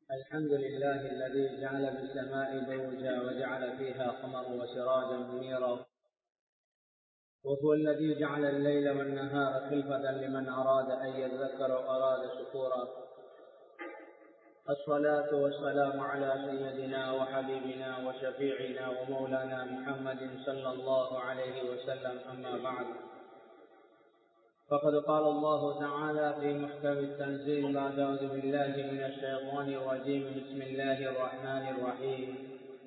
الحمد لله الذي جعل في السماء بروجا وجعل فيها قمر وسراجا منيرا وهو الذي جعل الليل والنهار خلفة لمن أراد أن يذكر وأراد شكورا الصلاة والسلام على سيدنا وحبيبنا وشفيعنا ومولانا محمد صلى الله عليه وسلم أما بعد فقد قال الله تعالى في محكم التنزيل بعد أعوذ بالله من الشيطان الرجيم بسم الله الرحمن الرحيم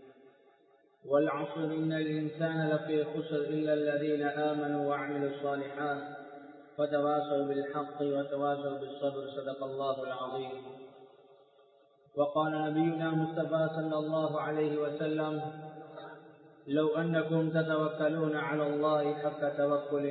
والعصر إن الإنسان لفي خسر إلا الذين آمنوا وعملوا الصالحات وتواصوا بالحق وتواصوا بالصبر صدق الله العظيم وقال نبينا مصطفى صلى الله عليه وسلم لو أنكم تتوكلون على الله حق توكله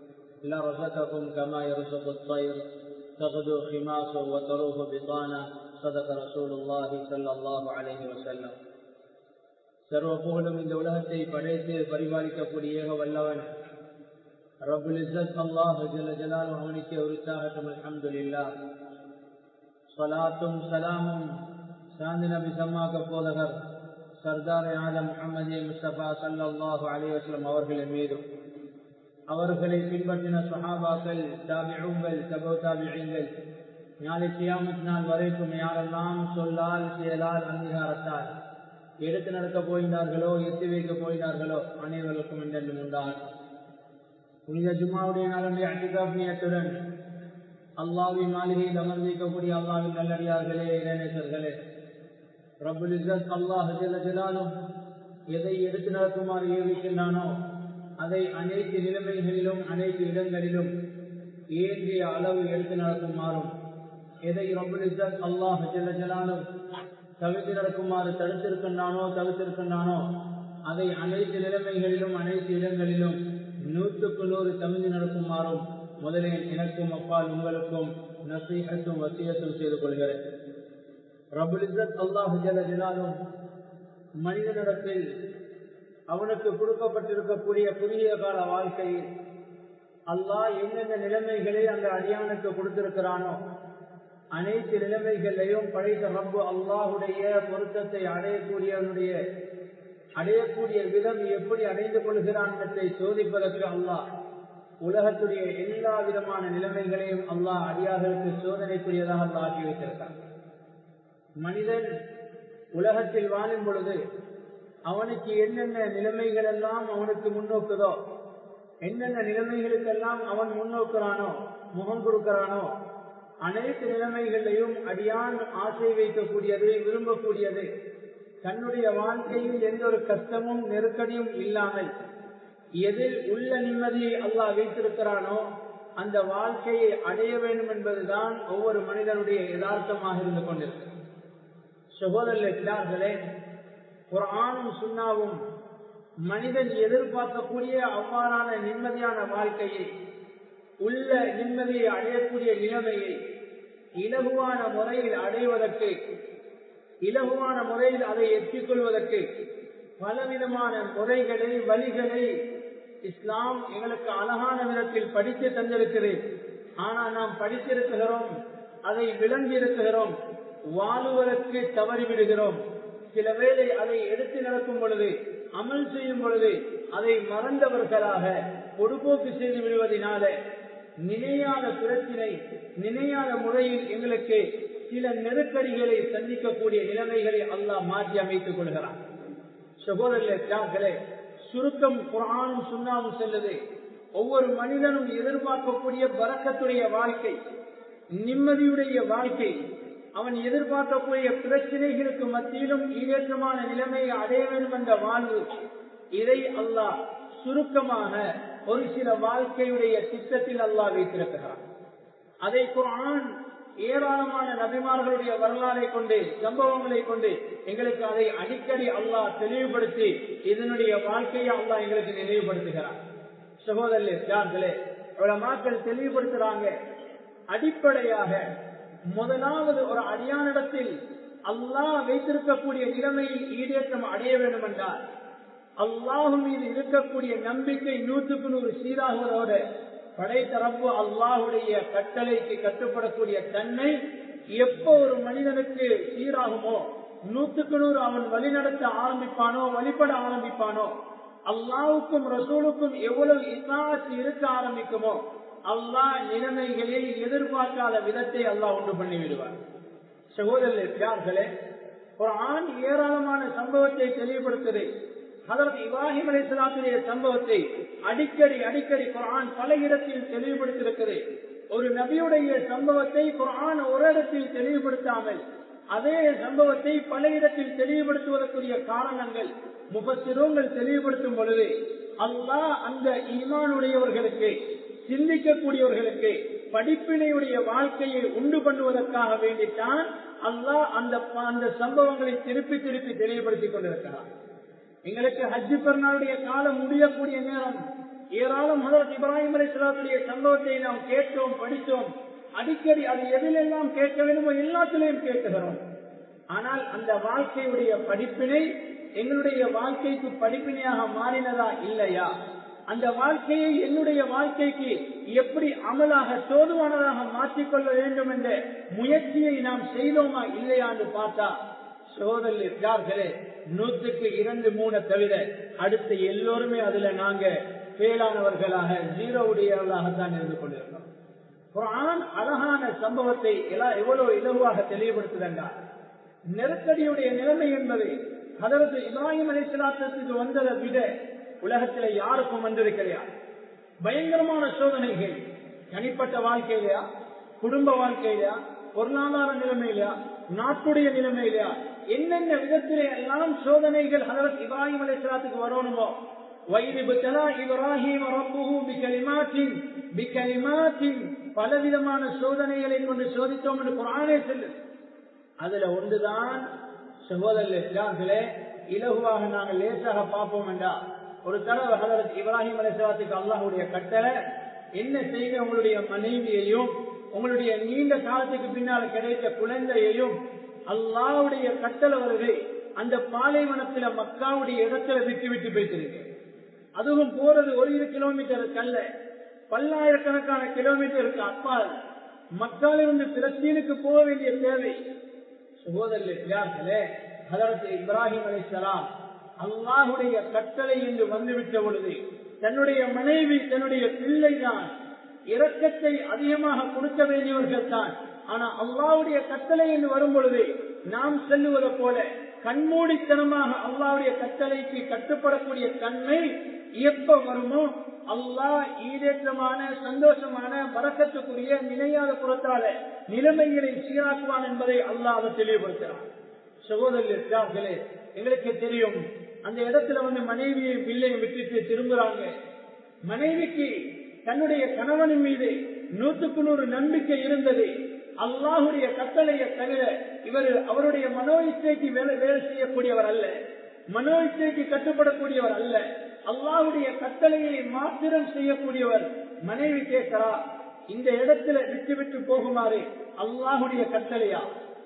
لرزقكم كما يرزق الطير تغدو خماصا وتروح بطانا صدق رسول الله صلى الله عليه وسلم சர்வ புகழும் இந்த உலகத்தை படைத்து பரிபாலிக்கக்கூடிய ஏக வல்லவன் ரபுல் இசத் அல்லாஹ் ஜல ஜலால் அவனுக்கு உரித்தாகட்டும் அலமதுல்லா சலாத்தும் சலாமும் சாந்தி நபி சம்மாக்க போதகர் சர்தார் ஆலம் முகமது முஸ்தபா சல்லாஹு அலி வஸ்லம் அவர்களின் மீதும் அவர்களை பின்பற்றின சஹாபாக்கள் தாபிழுங்கள் தபோ தாபிழுங்கள் நாளை கியாமத் நாள் வரைக்கும் யாரெல்லாம் சொல்லால் செயலால் அங்கீகாரத்தால் எடுத்து நடக்க போயினார்களோ எத்தி வைக்க போயினார்களோ அனைவருக்கும் என்றென்றும் உண்டான் புனித ஜும்மாவுடைய நாளுடைய அட்டிகாபியத்துடன் அல்லாவின் மாளிகையில் அமர்ந்திருக்கக்கூடிய அல்லாவின் நல்லடியார்களே இளைஞர்களே ரபுல் இசத் அல்லாஹ் ஜலாலும் எதை எடுத்து நடக்குமாறு ஏவிக்கின்றானோ அதை அனைத்து நிலைமைகளிலும் அனைத்து இடங்களிலும் ஏந்திய அளவு எடுத்து நடக்குமாறும் எதை ரபுல் இசத் அல்லாஹ் ஜலாலும் தவிர்த்து நடக்குமாறு தடுத்திருக்கின்றானோ தவிர்த்திருக்கின்றானோ அதை அனைத்து நிலைமைகளிலும் அனைத்து இடங்களிலும் நூற்றுக்கு நூறு தமிழ் நடக்குமாறும் முதலில் எனக்கும் அப்பால் உங்களுக்கும் நசீகத்தும் வசியத்தும் செய்து கொள்கிறேன் ரபுல் இசத் அல்லாஹு ஜலாலும் மனிதனிடத்தில் அவனுக்கு கொடுக்கப்பட்டிருக்கக்கூடிய குறுகிய கால வாழ்க்கையில் அல்லாஹ் எந்தெந்த நிலைமைகளை அந்த அடியானுக்கு கொடுத்திருக்கிறானோ அனைத்து நிலைமைகளையும் படைத்த ரப்பு அல்லாஹுடைய பொருத்தத்தை அடையக்கூடியவனுடைய அடையக்கூடிய விதம் எப்படி அடைந்து கொள்கிறான் என்பதை சோதிப்பதற்கு அல்லாஹ் உலகத்துடைய எல்லா விதமான நிலைமைகளையும் அல்லாஹ் அடியார்களுக்கு சோதனைக்குரியதாக அல்லாஹ் ஆக்கி வைத்திருக்கான் மனிதன் உலகத்தில் வாழும் பொழுது அவனுக்கு என்னென்ன நிலைமைகள் எல்லாம் அவனுக்கு முன்னோக்குதோ என்னென்ன நிலைமைகளுக்கெல்லாம் அவன் முன்னோக்குறானோ முகம் கொடுக்கிறானோ அனைத்து நிலைமைகளையும் அடியான் ஆசை வைக்கக்கூடியது விரும்பக்கூடியது தன்னுடைய வாழ்க்கையில் எந்த ஒரு கஷ்டமும் நெருக்கடியும் இல்லாமல் எதில் உள்ள நிம்மதியை அல்லாஹ் வைத்திருக்கிறானோ அந்த வாழ்க்கையை அடைய வேண்டும் என்பதுதான் ஒவ்வொரு மனிதனுடைய யதார்த்தமாக இருந்து கொண்டிருக்கு சகோதரர்களே ஒரு ஆணும் சுண்ணாவும் மனிதன் எதிர்பார்க்கக்கூடிய அவ்வாறான நிம்மதியான வாழ்க்கையை உள்ள நிம்மதியை அடையக்கூடிய நிலைமையை இலகுவான முறையில் அடைவதற்கு இலகுவான முறையில் அதை எத்திக்கொள்வதற்கு பலவிதமான முறைகளை வழிகளை இஸ்லாம் எங்களுக்கு அழகான விதத்தில் படித்து தந்திருக்கிறேன் ஆனால் நாம் படித்திருக்கிறோம் அதை விளங்கி இருக்கிறோம் வாழுவதற்கு தவறிவிடுகிறோம் சில வேளை அதை எடுத்து நடக்கும் பொழுது அமல் செய்யும் பொழுது அதை மறந்தவர்களாக பொடுபோக்கு செய்து விடுவதனால நினையாத பிரச்சினை நினையாத முறையில் எங்களுக்கு சில நெருக்கடிகளை சந்திக்கக்கூடிய நிலைமைகளை அல்லாஹ் மாற்றி அமைத்துக் கொள்கிறான் சகோதரர்களே சுருக்கம் குரானும் சுண்ணாவும் செல்லுது ஒவ்வொரு மனிதனும் எதிர்பார்க்கக்கூடிய பறக்கத்துடைய வாழ்க்கை நிம்மதியுடைய வாழ்க்கை அவன் எதிர்பார்க்கக்கூடிய பிரச்சனைகளுக்கு மத்தியிலும் ஈரேற்றமான நிலைமையை அடைய வேண்டும் என்ற வாழ்வு இதை அல்லாஹ் சுருக்கமாக ஒரு சில வாழ்க்கையுடைய திட்டத்தில் அல்லாஹ் வைத்திருக்கிறார் அதை குரான் ஏராளமான நபிமார்களுடைய வரலாறை கொண்டு சம்பவங்களை கொண்டு எங்களுக்கு அதை அடிக்கடி அல்லாஹ் தெளிவுபடுத்தி இதனுடைய வாழ்க்கையை அல்லாஹ் எங்களுக்கு நினைவுபடுத்துகிறார் சகோதரர்களே மக்கள் தெளிவுபடுத்துறாங்க அடிப்படையாக முதலாவது ஒரு அடியானிடத்தில் அல்லாஹ் வைத்திருக்கக்கூடிய நிலைமையில் ஈடேற்றம் அடைய வேண்டும் என்றால் அல்லாஹு மீது இருக்கக்கூடிய நம்பிக்கை நூற்றுக்கு நூறு சீராகுவதோடு படைத்த ரப்பு அல்லாஹுடைய கட்டளைக்கு கட்டுப்படக்கூடிய தன்மை எப்போ ஒரு மனிதனுக்கு சீராகுமோ நூத்துக்கு நூறு அவன் வழிநடத்த ஆரம்பிப்பானோ வழிபட ஆரம்பிப்பானோ அல்லாவுக்கும் ரசூலுக்கும் எவ்வளவு இசாத்து இருக்க ஆரம்பிக்குமோ அல்லாஹ் நிலைமைகளில் எதிர்பார்க்காத விதத்தை அல்லாஹ் உண்டு பண்ணி விடுவார் சகோதரர்களே ஒரு ஆண் ஏராளமான சம்பவத்தை தெளிவுபடுத்துது அதற்கு இப்ராஹிம் அலி இஸ்லாத்துடைய சம்பவத்தை அடிக்கடி அடிக்கடி குரான் பல இடத்தில் தெளிவுபடுத்திருக்கிறது ஒரு நபியுடைய சம்பவத்தை குரான் ஒரு இடத்தில் தெளிவுபடுத்தாமல் அதே சம்பவத்தை பல இடத்தில் தெளிவுபடுத்துவதற்குரிய காரணங்கள் முகசிரோங்கள் தெளிவுபடுத்தும் பொழுது அல்லாஹ் அந்த ஈமானுடையவர்களுக்கு சிந்திக்கக்கூடியவர்களுக்கு படிப்பினையுடைய வாழ்க்கையை உண்டு பண்ணுவதற்காக வேண்டித்தான் அல்லாஹ் அந்த அந்த சம்பவங்களை திருப்பி திருப்பி தெளிவுபடுத்திக் கொண்டிருக்கிறார் எங்களுக்கு ஹஜ்ஜு பெருநாளுடைய காலம் முடியக்கூடிய நேரம் ஏராளம் ஹதரத் இப்ராஹிம் அலி சலாத்துடைய சம்பவத்தை நாம் கேட்டோம் படித்தோம் அடிக்கடி அது எதிலெல்லாம் கேட்க வேண்டுமோ எல்லாத்திலையும் கேட்கிறோம் ஆனால் அந்த வாழ்க்கையுடைய படிப்பினை எங்களுடைய வாழ்க்கைக்கு படிப்பினையாக மாறினதா இல்லையா அந்த வாழ்க்கையை என்னுடைய வாழ்க்கைக்கு எப்படி அமலாக தோதுவானதாக மாற்றிக்கொள்ள வேண்டும் என்ற முயற்சியை நாம் செய்தோமா இல்லையா என்று பார்த்தா சோதர்களே நூற்றுக்கு இரண்டு மூணு தவிர அடுத்த எல்லோருமே அதுல நாங்க ஃபெயிலானவர்களாக ஜீரோ உடையவர்களாகத்தான் இருந்து கொண்டிருக்கிறோம் குரான் அழகான சம்பவத்தை எவ்வளவு இலகுவாக தெளிவுபடுத்துதா நெருக்கடியுடைய நிலைமை என்பது அதற்கு இப்ராஹிம் அலிஸ்லாத்துக்கு வந்ததை விட உலகத்தில யாருக்கும் வந்தது கிடையாது பயங்கரமான சோதனைகள் தனிப்பட்ட வாழ்க்கையிலையா குடும்ப வாழ்க்கையிலையா பொருளாதார நிலைமையிலையா நாட்டுடைய நிலைமையிலையா என்னென்ன விதத்திலே எல்லாம் சோதனைகள் ஹதரத் இப்ராஹிம் அலிஸ்லாத்துக்கு வரணுமோ வயது இப்ராஹிம் பலவிதமான சோதனைகளை கொண்டு சோதித்தோம் என்று குரானே செல்லு அதுல ஒன்றுதான் சகோதரர்களே இலகுவாக நாங்கள் லேசாக பார்ப்போம் என்றா ஒரு தடவை ஹதரத் இப்ராஹிம் அலிஸ்லாத்துக்கு அல்லாஹுடைய கட்டளை என்ன செய்ய உங்களுடைய மனைவியையும் உங்களுடைய நீண்ட காலத்துக்கு பின்னால் கிடைத்த குழந்தையையும் அல்லாவுடைய கட்டளை வருது அந்த பாலைவனத்துல மக்காவுடைய இடத்துல விட்டு விட்டு போயிட்டு அதுவும் போறது ஒரு இரு கிலோமீட்டருக்கு அல்ல பல்லாயிரக்கணக்கான கிலோமீட்டருக்கு அப்பால் மக்காலிருந்து பிரச்சீனுக்கு போக வேண்டிய தேவை சகோதரர்களே அதற்கு இப்ராஹிம் அலிசலாம் அல்லாஹுடைய கட்டளை என்று வந்துவிட்ட பொழுது தன்னுடைய மனைவி தன்னுடைய பிள்ளை தான் இரக்கத்தை அதிகமாக கொடுக்க வேண்டியவர்கள் தான் ஆனா அல்லாவுடைய கட்டளை என்று வரும் பொழுது நாம் செல்லுவதை போல கண்மூடித்தனமாக அல்லாவுடைய கட்டளைக்கு கட்டுப்படக்கூடிய தன்மை எப்ப வருமோ அல்லாஹ் ஈடேற்றமான சந்தோஷமான வரக்கத்துக்குரிய நிலையாத புறத்தால நிலைமைகளை சீராக்குவான் என்பதை அல்லாஹ் அதை தெளிவுபடுத்துகிறான் சகோதரர்களே எங்களுக்கு தெரியும் அந்த இடத்துல வந்து மனைவியை பிள்ளையை விட்டுட்டு திரும்புறாங்க மனைவிக்கு தன்னுடைய கணவனின் மீது நூற்றுக்கு நூறு நம்பிக்கை இருந்தது அல்லாஹுடைய கட்டளையை தவிர இவர் அவருடைய மனோ இச்சைக்கு வேலை வேலை செய்யக்கூடியவர் அல்ல மனோ இச்சைக்கு கட்டுப்படக்கூடியவர் அல்ல அல்லாஹுடைய கட்டளையை மாத்திரம் செய்யக்கூடியவர் மனைவி கேட்கிறா இந்த இடத்துல விட்டு விட்டு போகுமாறு அல்லாஹுடைய கட்டளையா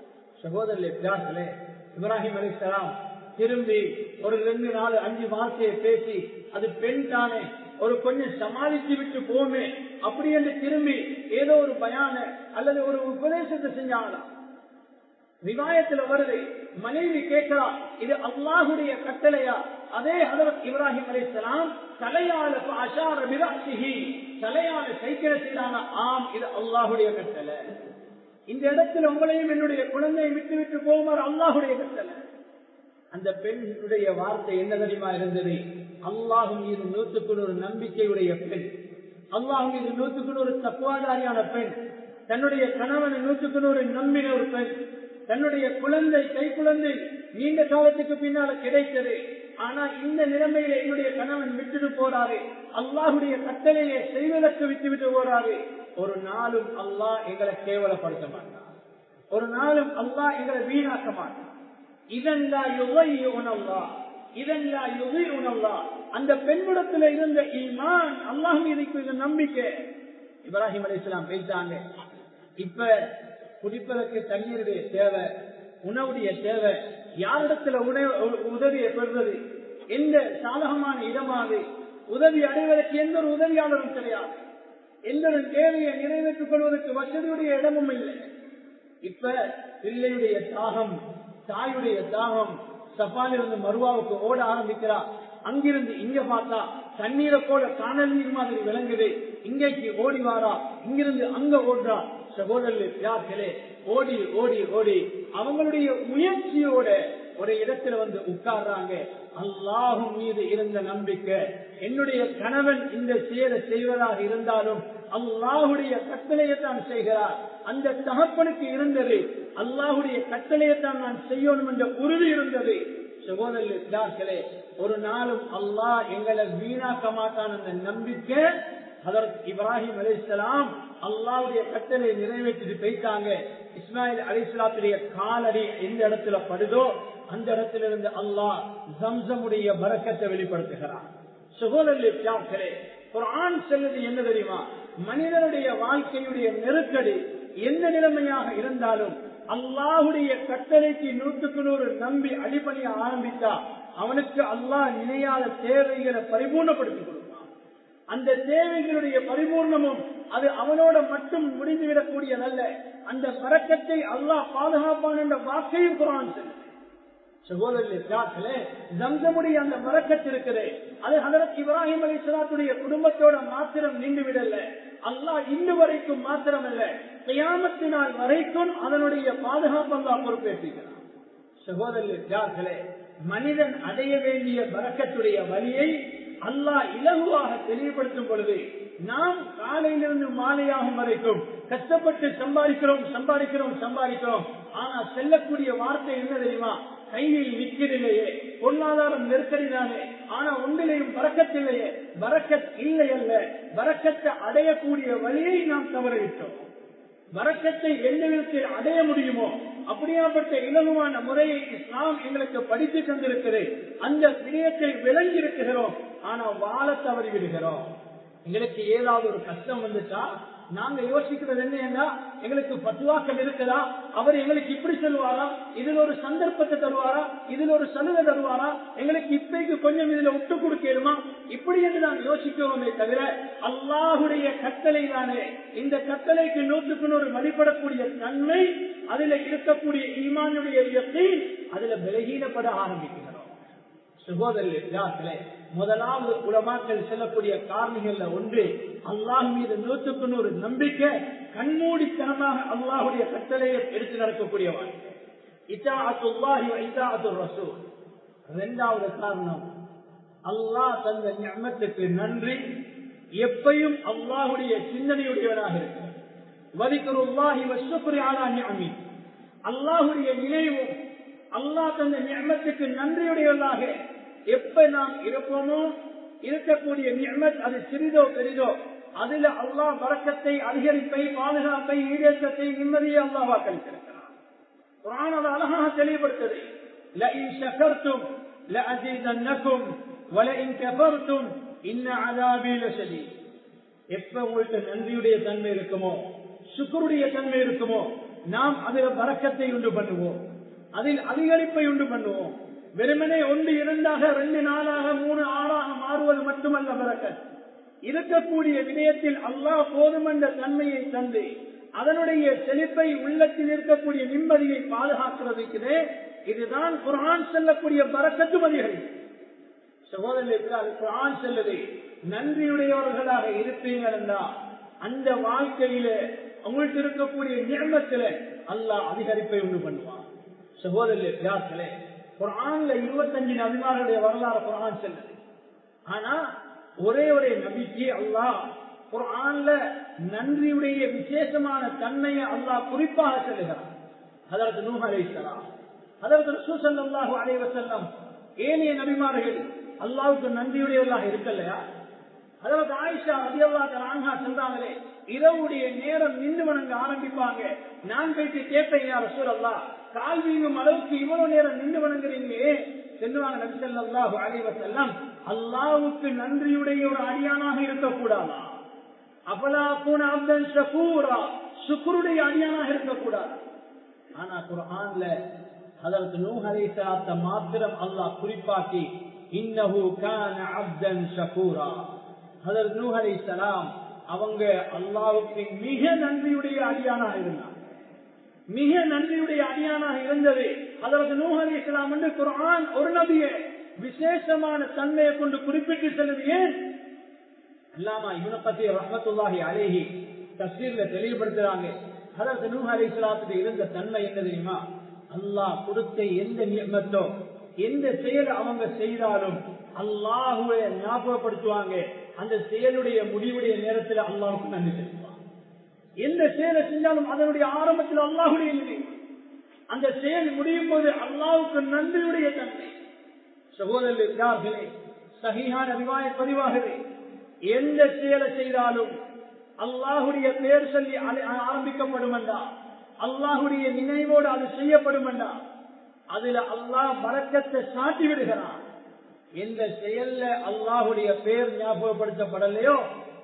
சகோதரர்களே இப்ராஹிம் அலிசலாம் திரும்பி ஒரு ரெண்டு நாலு அஞ்சு வார்த்தையை பேசி அது பெண் தானே ஒரு கொஞ்சம் சமாளித்து விட்டு போமே அப்படி என்று திரும்பி ஏதோ ஒரு பயான அல்லது ஒரு உபதேசத்தை செஞ்சாங்களாம் விவாயத்துல வருது மனைவி கேட்கிறா இது அல்லாஹுடைய கட்டளையா அதே ஹதரத் இப்ராஹிம் அலிஸ்லாம் தலையால அஷார விராசிஹி தலையால சைக்கிள செய்தாங்க ஆம் இது அல்லாஹுடைய கட்டளை இந்த இடத்துல உங்களையும் என்னுடைய குழந்தையை விட்டு விட்டு போகுமாறு அல்லாஹுடைய கட்டளை அந்த பெண்ணுடைய வார்த்தை என்ன தெரியுமா இருந்தது அல்லாஹு மீது நூற்றுக்கு ஒரு நம்பிக்கையுடைய பெண் அல்லாஹு மீது நூற்றுக்கு ஒரு தக்குவாதாரியான பெண் தன்னுடைய கணவனை நூற்றுக்கு நூறு நம்பின ஒரு பெண் தன்னுடைய குழந்தை கை குழந்தை நீண்ட காலத்துக்கு பின்னால கிடைத்தது ஆனா இந்த நிலைமையில என்னுடைய கணவன் விட்டுட்டு போறாரு அல்லாஹுடைய கட்டளையை செய்வதற்கு விட்டு விட்டு போறாரு ஒரு நாளும் அல்லாஹ் எங்களை கேவலப்படுத்த மாட்டான் ஒரு நாளும் அல்லாஹ் எங்களை வீணாக்க மாட்டான் இதல்லா யுகை உணவா இதல்லா யுகை உணவா அந்த பெண்ணிடத்துல இருந்த ஈமான் அல்லாஹ் மீது நம்பிக்கை இப்ராஹிம் அலி இஸ்லாம் பேசிட்டாங்க இப்ப குடிப்பதற்கு தண்ணீருடைய தேவை உணவுடைய தேவை யாரிடத்துல உதவியை பெறுவது எந்த சாதகமான இடமாது உதவி அடைவதற்கு எந்த ஒரு உதவியாளரும் கிடையாது எந்த ஒரு தேவையை நிறைவேற்றிக் கொள்வதற்கு வசதியுடைய இடமும் இல்லை இப்ப பிள்ளையுடைய தாகம் தாயுடைய தாகம் சப்பாலிருந்து மருவாவுக்கு ஓட ஆரம்பிக்கிறா அங்கிருந்து இங்க பார்த்தா தண்ணீரை போல காணல் நீர் மாதிரி விளங்குது இங்கேக்கு ஓடி வாரா இங்கிருந்து அங்க ஓடுறா சகோதரர்கள் யார்களே ஓடி ஓடி ஓடி அவங்களுடைய முயற்சியோட ஒரு இடத்துல வந்து உட்கார்றாங்க அல்லாஹும் மீது இருந்த நம்பிக்கை என்னுடைய கணவன் இந்த செயலை செய்வதாக இருந்தாலும் அல்லாஹுடைய கட்டளையைத்தான் செய்கிறார் அந்த தகப்பனுக்கு இருந்தது அல்லாஹுடைய கட்டளையைத்தான் நான் செய்யணும் என்ற உறுதி இருந்தது சகோதரர்களே ஒரு நாளும் அல்லாஹ் எங்களை வீணாக்க மாட்டான் என்ற நம்பிக்கை அதற்கு இப்ராஹிம் அலிஸ்லாம் அல்லாவுடைய கட்டளை நிறைவேற்றிட்டு போயிட்டாங்க இஸ்மாயில் அலிஸ்லாத்துடைய காலடி எந்த இடத்துல படுதோ அந்த இடத்துல இருந்து அல்லாஹ் ஜம்சமுடைய பறக்கத்தை வெளிப்படுத்துகிறார் சுகோதரர்களே ஒரு ஆண் செல்வது என்ன தெரியுமா மனிதனுடைய வாழ்க்கையுடைய நெருக்கடி எந்த நிலைமையாக இருந்தாலும் அல்லாஹுடைய கட்டளைக்கு நூற்றுக்கு நூறு நம்பி அடிபணிய ஆரம்பித்தா அவனுக்கு அல்லாஹ் நினையாத தேவைகளை பரிபூர்ணப்படுத்திக் கொடுப்பான் அந்த தேவைகளுடைய பரிபூர்ணமும் அது அவனோட மட்டும் முடிந்துவிடக்கூடியதல்ல அந்த பறக்கத்தை அல்லாஹ் பாதுகாப்பான் என்ற வாக்கையும் குரான் சொல்லுது சகோதரர்களே ஜம்சமுடைய அந்த வரக்கத்து இருக்குது அது ஹதரத் இப்ராஹிம் அலி சலாத்துடைய குடும்பத்தோட மாத்திரம் நின்று விடல அல்லாஹ் இன்று வரைக்கும் மாத்திரம் அல்ல கியாமத்தினால் வரைக்கும் அதனுடைய பாதுகாப்பு அல்லா பொறுப்பேற்றுகிறார் சகோதரர்களே மனிதன் அடைய வேண்டிய வரக்கத்துடைய வழியை அல்லாஹ் இலகுவாக தெளிவுபடுத்தும் பொழுது நாம் காலையிலிருந்து மாலையாகும் வரைக்கும் கஷ்டப்பட்டு சம்பாதிக்கிறோம் சம்பாதிக்கிறோம் சம்பாதிக்கிறோம் ஆனா செல்லக்கூடிய வார்த்தை என்ன தெரியுமா கையில் நிற்கிறதில்லையே பொருளாதாரம் நெருக்கடி தானே ஆனா ஒன்றிலையும் வரக்கத்தில்லையே வரக்கத் இல்லை அல்ல வரக்கத்தை அடையக்கூடிய வழியை நாம் தவறவிட்டோம் வரக்கத்தை எந்த விதத்தில் அடைய முடியுமோ அப்படியாப்பட்ட இலகுவான முறையை இஸ்லாம் எங்களுக்கு படித்து தந்திருக்கிறது அந்த விடயத்தை விளங்கி இருக்கிறோம் ஆனா வாழ தவறி விடுகிறோம் எங்களுக்கு ஏதாவது ஒரு கஷ்டம் வந்துட்டா நாங்க யோசிக்கிறது என்ன எங்களுக்கு பத்துவாக்கள் இருக்குதா அவர் எங்களுக்கு இப்படி சொல்லுவாரா இதுல ஒரு சந்தர்ப்பத்தை தருவாரா இதுல ஒரு சலுகை தருவாரா எங்களுக்கு இப்பைக்கு கொஞ்சம் இதுல விட்டு கொடுக்கணுமா இப்படி என்று நான் யோசிக்கிறோமே தவிர அல்லாஹுடைய கட்டளை தானே இந்த கட்டளைக்கு நூற்றுக்கு நூறு வழிபடக்கூடிய நன்மை அதுல இருக்கக்கூடிய ஈமானுடைய அதுல விலகீனப்பட ஆரம்பிக்கிறோம் சகோதரர்களே முதலாவது உலமாக்கள் செல்லக்கூடிய காரணிகள்ல ஒன்று அல்லாஹ் மீது நூற்றுக்கு நூறு நம்பிக்கை கண்மூடித்தனமாக அல்லாஹுடைய கட்டளையை எடுத்து நடக்கக்கூடிய வாழ்க்கை இரண்டாவது காரணம் அல்லாஹ் தந்த ஞமத்துக்கு நன்றி எப்பையும் அல்லாஹுடைய சிந்தனையுடையவனாக இருக்கிறார் வதிக்கருல்லாஹி வசுக்குரி ஆலா ஞாமி அல்லாஹுடைய நினைவும் அல்லாஹ் தந்த ஞமத்துக்கு நன்றியுடையவர்களாக எப்ப நாம் இருப்போமோ இருக்கக்கூடிய நியமத் அது சிறிதோ பெரிதோ அதுல அல்லாஹ் வரக்கத்தை அதிகரிப்பை பாதுகாப்பை ஈடேற்றத்தை நிம்மதியை அல்லாஹ் வாக்களித்திருக்கிறார் குரான் அதை அழகாக தெளிவுபடுத்தது لئن شكرتم لأزيدنكم ولئن كفرتم إن عذابي لشديد எப்ப உங்கள்கிட்ட நன்றியுடைய தன்மை இருக்குமோ சுக்கருடைய தன்மை இருக்குமோ நாம் அதில் வரக்கத்தை உண்டு பண்ணுவோம் அதில் அதிகரிப்பை உண்டு பண்ணுவோம் வெறுமனே ஒன்று இரண்டாக ரெண்டு நாளாக மூணு ஆறாக மாறுவது மட்டுமல்ல பறக்கத் இருக்கக்கூடிய விடயத்தில் அல்லாஹ் போதுமென்ற தன்மையை தந்து அதனுடைய செழிப்பை உள்ளத்தில் இருக்கக்கூடிய நிம்மதியை பாதுகாக்கிறதுக்குதே இதுதான் குரான் செல்லக்கூடிய பறக்கத்தும் அதிகரிக்கும் சகோதரர் குரான் செல்லுது நன்றியுடையவர்களாக இருப்பீங்கள் என்றால் அந்த வாழ்க்கையில உங்களுக்கு இருக்கக்கூடிய நியமத்தில அல்லாஹ் அதிகரிப்பை உண்டு பண்ணுவான் சகோதரர்களே குரான்ல இருபத்தஞ்சு நபிமார்களுடைய வரலாறு குரான் செல்லுது ஆனா ஒரே ஒரே நபிக்கு அல்லாஹ் குரான்ல நன்றியுடைய விசேஷமான தன்மையை அல்லாஹ் குறிப்பாக செல்லுகிறான் அதற்கு நூஹ் அலைசலாம் அதற்கு சூசல்லாஹு அலைவசல்லம் ஏனைய நபிமார்கள் அல்லாவுக்கு நன்றியுடையவர்களாக இருக்கலையா அதாவது ஆயிஷா அதியல்லா ராங்கா சொல்றாங்களே இரவுடைய நேரம் நின்று வணங்க ஆரம்பிப்பாங்க நான் போயிட்டு கேட்பேன் யார் சூழல்லா கால் வீங்கும் அளவுக்கு இவ்வளவு நேரம் நின்று வணங்குறீங்களே செல்வாங்க நபி ஸல்லல்லாஹு அலைஹி வஸல்லம் அல்லாஹ்வுக்கு நன்றியுடைய ஒரு அடியானாக இருக்கக்கூடாதா அபலா கூன அப்தன் ஷகூரா சுக்ருடைய அடியானாக இருக்கக்கூடாது ஆனா குர்ஆன்ல ஹதரத் நூஹ் அலைஹிஸ்ஸலாத்த மாத்திரம் அல்லாஹ் குறிப்பாக்கி இன்னஹு கான அப்தன் ஷகூரா ஹதரத் நூஹ் அலைஹிஸ்ஸலாம் அவங்க அல்லாஹ்வுக்கு மிக நன்றியுடைய அடியானாக இருந்தாங்க மிக நன்றியுடைய அடியானாக இருந்தது அதற்கு நூஹ் அலி இஸ்லாம் என்று குரான் ஒரு நபிய விசேஷமான தன்மையை கொண்டு குறிப்பிட்டு செல்வது ஏன் அல்லாமா இவனை பத்தி ரஹமத்துல்லாஹி அலேஹி தஸ்தீர்ல தெளிவுபடுத்துறாங்க அதற்கு நூஹ் அலி இஸ்லாத்துக்கு இருந்த தன்மை என்ன தெரியுமா அல்லாஹ் கொடுத்த எந்த நியமத்தோ எந்த செயல் அவங்க செய்தாலும் அல்லாஹுவை ஞாபகப்படுத்துவாங்க அந்த செயலுடைய முடிவுடைய நேரத்தில் அல்லாஹுக்கு நன்றி செலுத்துவாங்க எந்த செயலை செஞ்சாலும் அதனுடைய ஆரம்பத்தில் அல்லாஹுடைய நிலை அந்த செயல் முடியும் போது அல்லாவுக்கு நன்றியுடைய தன்மை சகோதரர்களே சகியான விவாய பதிவாகவே எந்த செயலை செய்தாலும் அல்லாஹுடைய பேர் சொல்லி ஆரம்பிக்கப்படும் என்றா அல்லாஹுடைய நினைவோடு அது செய்யப்படும் என்றா அதுல அல்லாஹ் மறக்கத்தை சாட்டி விடுகிறான் எந்த செயல்ல அல்லாஹுடைய பேர் ஞாபகப்படுத்தப்படலையோ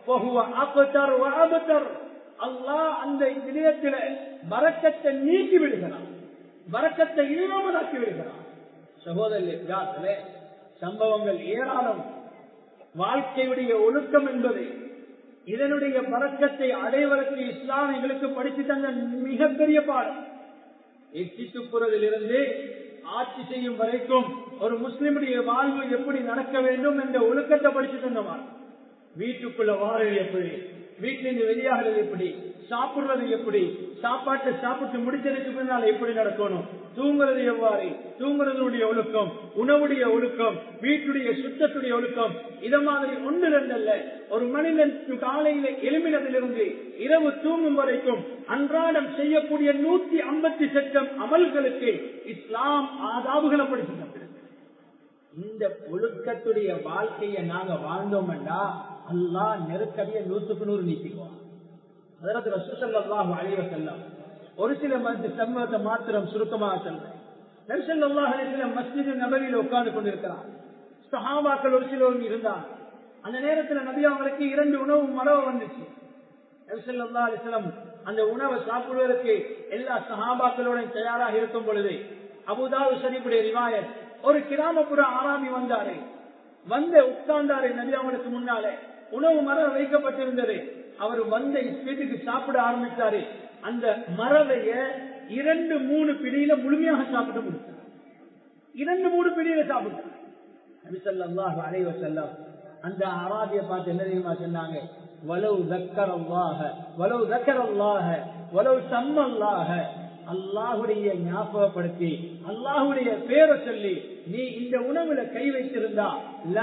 அல்லாஹ் அந்த விடயத்தில வரக்கத்தை நீக்கி விடுகிறான் வரக்கத்தை இல்லாமலாக்கி விடுகிறான் சகோதரர்களே சம்பவங்கள் ஏராளம் வாழ்க்கையுடைய ஒழுக்கம் என்பது இதனுடைய பறக்கத்தை அடைவதற்கு இஸ்லாம் எங்களுக்கு படித்து தந்த மிகப்பெரிய பாடம் எட்டி துப்புறதிலிருந்து ஆட்சி செய்யும் வரைக்கும் ஒரு முஸ்லிமுடைய வாழ்வு எப்படி நடக்க வேண்டும் என்ற ஒழுக்கத்தை படித்து தந்தவார் வீட்டுக்குள்ள வாரது எப்படி வீட்டிலிருந்து வெளியாகிறது எப்படி சாப்பிடுறது எப்படி சாப்பாட்டை சாப்பிட்டு முடிச்சதுக்கு பின்னால் எப்படி நடக்கணும் தூங்குறது எவ்வாறு தூங்குறதுடைய ஒழுக்கம் உணவுடைய ஒழுக்கம் வீட்டுடைய சுத்தத்துடைய ஒழுக்கம் இத மாதிரி ஒன்று ரெண்டல்ல ஒரு மனிதன் காலையில எழுமினதிலிருந்து இரவு தூங்கும் வரைக்கும் அன்றாடம் செய்யக்கூடிய நூத்தி ஐம்பத்தி சட்டம் அமல்களுக்கு இஸ்லாம் ஆதாபுகளை படிச்சு இந்த ஒழுக்கத்துடைய வாழ்க்கையை நாங்க வாழ்ந்தோம்டா அல்லா நெருக்கடிய நூத்துக்கு நூறு நீக்கிக்குவோம் அதற்கு ரசூசல்லாஹு அலைவ செல்லம் ஒரு சில சம்பவத்தை மாத்திரம் சுருக்கமாக சொல்றேன் நபிசல்லாஹ் அலிஸ்லாம் மஸ்ஜிது நபரியில் உட்கார்ந்து கொண்டிருக்கிறார் சஹாபாக்கள் ஒரு சிலர் இருந்தார் அந்த நேரத்தில் நபி அவங்களுக்கு இரண்டு உணவு மரபு வந்துச்சு நபிசல்லா அலிஸ்லாம் அந்த உணவை சாப்பிடுவதற்கு எல்லா சஹாபாக்களோட தயாராக இருக்கும் பொழுது அபுதாவு ஷரீஃபுடைய ரிவாயத் ஒரு கிராமப்புற ஆராமி வந்தாரு வந்த உட்கார்ந்தாரு நபி அவங்களுக்கு முன்னாலே உணவு மரம் வைக்கப்பட்டிருந்தது அவர் வந்த வீட்டுக்கு சாப்பிட ஆரம்பித்தாரு அந்த மரவைய இரண்டு மூணு பிடியில முழுமையாக சாப்பிட்டு முடித்தார் இரண்டு மூணு பிடியில சாப்பிட்டார் நபிசல்லாஹு அலைவ செல்லம் அந்த அராபிய பார்த்து என்ன தெரியுமா சொன்னாங்க வலவு தக்கரல்லாக வலவு தக்கரல்லாக வலவு சம்மல்லாக அல்லாஹுடைய ஞாபகப்படுத்தி அல்லாஹுடைய பேரை சொல்லி நீ இந்த உணவுல கை வைத்திருந்தா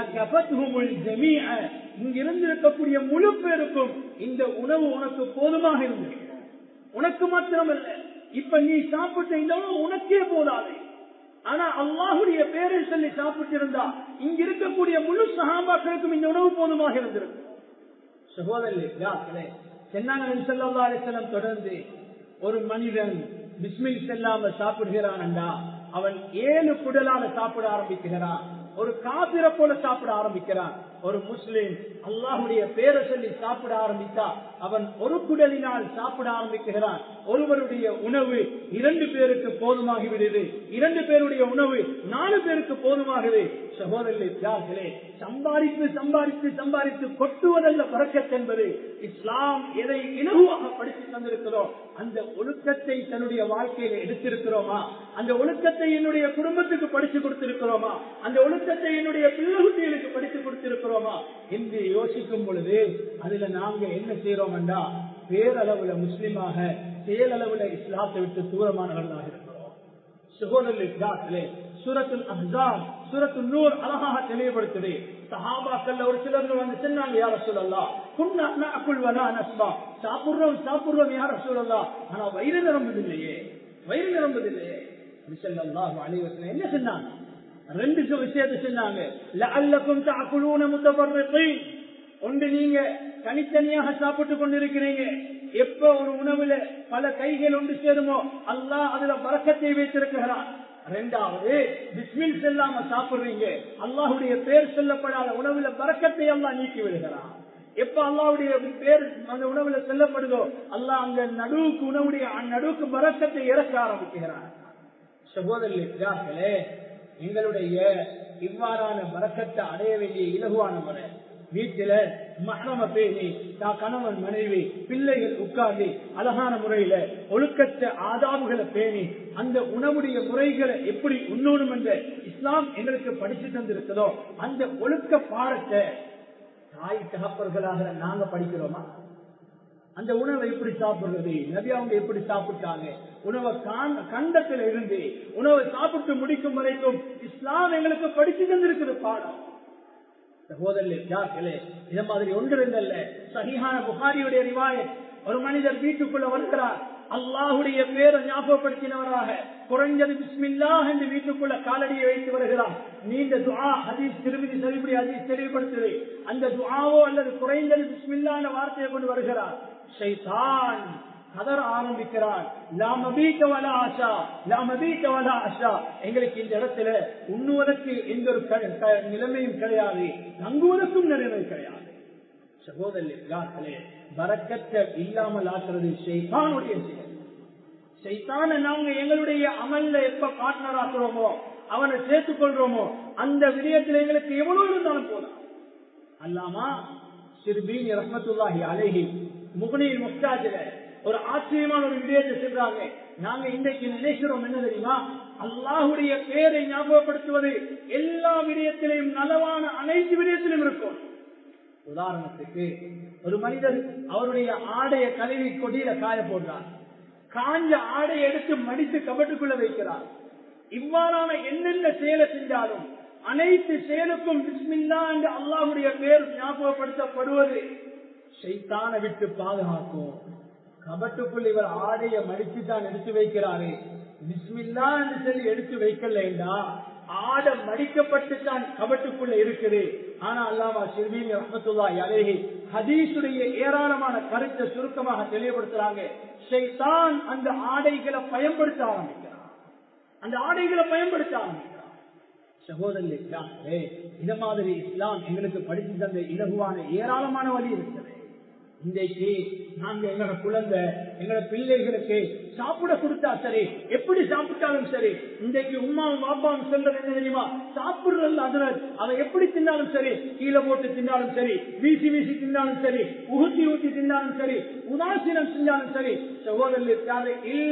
இங்கிருந்து இருக்கக்கூடிய முழு பேருக்கும் இந்த உணவு உனக்கு போதுமாக இருந்தது உனக்கு மாத்திரமல்ல இப்ப நீ சாப்பிட்ட இந்த உணவு உனக்கே போதாது ஆனா அல்லாஹுடைய பேரை சொல்லி சாப்பிட்டிருந்தா இங்க இருக்கக்கூடிய முழு சகாபாக்களுக்கும் இந்த உணவு போதுமாக இருந்திருக்கும் சகோதரர்களே சென்னாங்க தொடர்ந்து ஒரு மனிதன் பிஸ்மில் செல்லாம சாப்பிடுகிறான் அவன் ஏழு குடலால சாப்பிட ஆரம்பிக்கிறான் ஒரு காபிர போல சாப்பிட ஆரம்பிக்கிறான் ஒரு முஸ்லிம் அல்லாஹுடைய பேரை சொல்லி சாப்பிட ஆரம்பித்தா அவன் ஒரு குடலினால் சாப்பிட ஆரம்பிக்கிறான் ஒருவருடைய உணவு இரண்டு பேருக்கு போதுமாகி விடுது இரண்டு பேருடைய உணவு நாலு பேருக்கு போதுமாகுது சகோதரர்களே சம்பாதித்து சம்பாதித்து சம்பாதித்து கொட்டுவதல்ல பறக்கத் என்பது இஸ்லாம் எதை இலகுவாக படித்து தந்திருக்கிறோம் அந்த ஒழுக்கத்தை தன்னுடைய வாழ்க்கையில எடுத்திருக்கிறோமா அந்த ஒழுக்கத்தை என்னுடைய குடும்பத்துக்கு படிச்சு கொடுத்திருக்கிறோமா அந்த ஒழுக்கத்தை என்னுடைய பிள்ளைகுட்டிகளுக்கு படித்து கொடுத்திருக்கிறோமா என்று யோசிக்கும் பொழுது அதுல நாங்க என்ன செய்யறோம் என்றா பேரளவுல முஸ்லிமாக செயலளவுல இஸ்லாத்தை விட்டு தூரமானவர்களாக இருக்கிறோம் சுகோதரர்களே சூரத்துல் அஹ்சாப் சூரத்துல் நூர் அழகாக தெளிவுபடுத்துது சஹாபாக்கள் ஒரு சிலர் வந்து சொன்னாங்க யார சொல்லலாம் குன்னா நஅகுல் வலா நஸ்பா சாப்பிடுறோம் சாப்பிடுறோம் யார சொல்லலாம் ஆனா வயிறு நிரம்புதில்லையே வயிறு நிரம்புதில்லையே ஸல்லல்லாஹு அலைஹி வஸல்லம் என்ன சொன்னாங்க ரெண்டு விஷயத்தை சொன்னாங்க லஅல்லக்கும் தஅகுலூன முத்தஃபர்ரிகீன் ஒன்று நீங்க தனித்தனியாக சாப்பிட்டு கொண்டிருக்கிறீங்க எப்ப ஒரு உணவுல பல கைகள் ஒன்று சேருமோ அல்லாஹ் அதுல பறக்கத்தை வைத்திருக்கிறான் ரெண்டாவது பிஸ்மில் செல்லாம சாப்பிடுறீங்க அல்லாஹுடைய பேர் சொல்லப்படாத உணவுல பறக்கத்தை அல்லாஹ் நீக்கி விடுகிறான் எப்ப அல்லாவுடைய பேர் அந்த உணவுல செல்லப்படுதோ அல்லாஹ் அந்த நடுவுக்கு உணவுடைய நடுவுக்கு பறக்கத்தை இறக்க ஆரம்பிக்கிறான் சகோதரர்களே எங்களுடைய இவ்வாறான பறக்கத்தை அடைய வேண்டிய இலகுவான முறை வீட்டில மரணம பேணி தான் கணவன் மனைவி பிள்ளைகள் உட்கார்ந்து அழகான முறையில ஒழுக்கத்தை ஆதாபுகளை பேணி அந்த உணவுடைய முறைகளை எப்படி உண்ணணும் என்ற இஸ்லாம் எங்களுக்கு படிச்சு தந்திருக்கிறதோ அந்த ஒழுக்க பாடத்தை தாய் தகப்பர்களாக நாங்க படிக்கிறோமா அந்த உணவை எப்படி சாப்பிடுறது நபி அவங்க எப்படி சாப்பிட்டாங்க உணவை கண்டத்தில் இருந்து உணவை சாப்பிட்டு முடிக்கும் வரைக்கும் இஸ்லாம் எங்களுக்கு படிச்சு தந்திருக்குது பாடம் சகோதரர்களே இத மாதிரி ஒன்றிருந்தல்ல சரியான புகாரியுடைய ரிவாயத் ஒரு மனிதர் வீட்டுக்குள்ள வருகிறார் அல்லாஹுடைய பேரை ஞாபகப்படுத்தினவராக குறைஞ்சது பிஸ்மில்லா என்று வீட்டுக்குள்ள காலடியை வைத்து வருகிறார் நீண்ட துஆ ஹதீஸ் திருமதி சரிபடி ஹதீஸ் தெளிவுபடுத்துது அந்த துஆவோ அல்லது குறைந்தது பிஸ்மில்லா என்ற வார்த்தையை கொண்டு வருகிறார் ஷைத்தான் கதற ஆரம்பிக்கிறான் எங்களுக்கு இந்த இடத்துல உண்ணுவதற்கு எந்த ஒரு நிலைமையும் கிடையாது தங்குவதற்கும் நிலைமை கிடையாது சகோதரர்களே வரக்கத்தை இல்லாமல் ஆக்குறது ஷைத்தானுடைய செயல் ஷைத்தான நாங்க எங்களுடைய அமல்ல எப்ப பார்ட்னர் ஆக்குறோமோ அவனை சேர்த்துக் கொள்றோமோ அந்த விடயத்தில் எங்களுக்கு எவ்வளவு இருந்தாலும் போதும் அல்லாமா சிறுபீன் ரஹமத்துல்லாஹி அலேஹி முகனியின் முக்தாஜில ஒரு ஆச்சரியமான ஒரு விடயத்தை சொல்றாங்க நாங்க இன்றைக்கு நினைக்கிறோம் என்ன தெரியுமா அல்லாஹுடைய பேரை ஞாபகப்படுத்துவது எல்லா விடயத்திலையும் நலவான அனைத்து விடயத்திலும் இருக்கும் உதாரணத்துக்கு ஒரு மனிதர் அவருடைய ஆடைய கழுவி கொடியில காய போடுறார் காஞ்ச ஆடை எடுத்து மடித்து கபட்டுக்குள்ள வைக்கிறார் இவ்வாறான என்னென்ன செயலை செஞ்சாலும் அனைத்து செயலுக்கும் பிஸ்மில்லா என்று அல்லாஹுடைய பேர் ஞாபகப்படுத்தப்படுவது செய்தான விட்டு பாதுகாக்கும் கபட்டுக்குள் இவர் ஆடைய மடித்து தான் எடுத்து வைக்கிறாரு பிஸ்மில்லா என்று சொல்லி எடுத்து வைக்கலண்டா ஆட மடிக்கப்பட்டு தான் கபட்டுக்குள்ள இருக்குது ஆனா அல்லாமா சிறுமீன் ரஹமத்துல்லா அலேஹி ஹதீஸுடைய ஏராளமான கருத்தை சுருக்கமாக தெளிவுபடுத்துறாங்க ஷைத்தான் அந்த ஆடைகளை பயன்படுத்த ஆரம்பிக்கிறான் அந்த ஆடைகளை பயன்படுத்த ஆரம்பிக்கிறான் சகோதரர்களே இந்த மாதிரி இஸ்லாம் எங்களுக்கு படித்து தந்த இலகுவான ஏராளமான வழி இருக்கிறது இன்றைக்கு நாங்க எங்களோட குழந்தை எங்களோட பிள்ளைகளுக்கு சாப்பிட கொடுத்தா சரி எப்படி சாப்பிட்டாலும் சரி இன்றைக்கு உமாவும் பாப்பாவும் சொல்றது என்ன தெரியுமா சாப்பிடுறது அதுல அதை எப்படி தின்னாலும் சரி கீழே போட்டு தின்னாலும் சரி வீசி வீசி தின்னாலும் சரி ஊத்தி ஊத்தி தின்னாலும் சரி உதாசீனம் செஞ்சாலும் சரி சகோதரர் இல்ல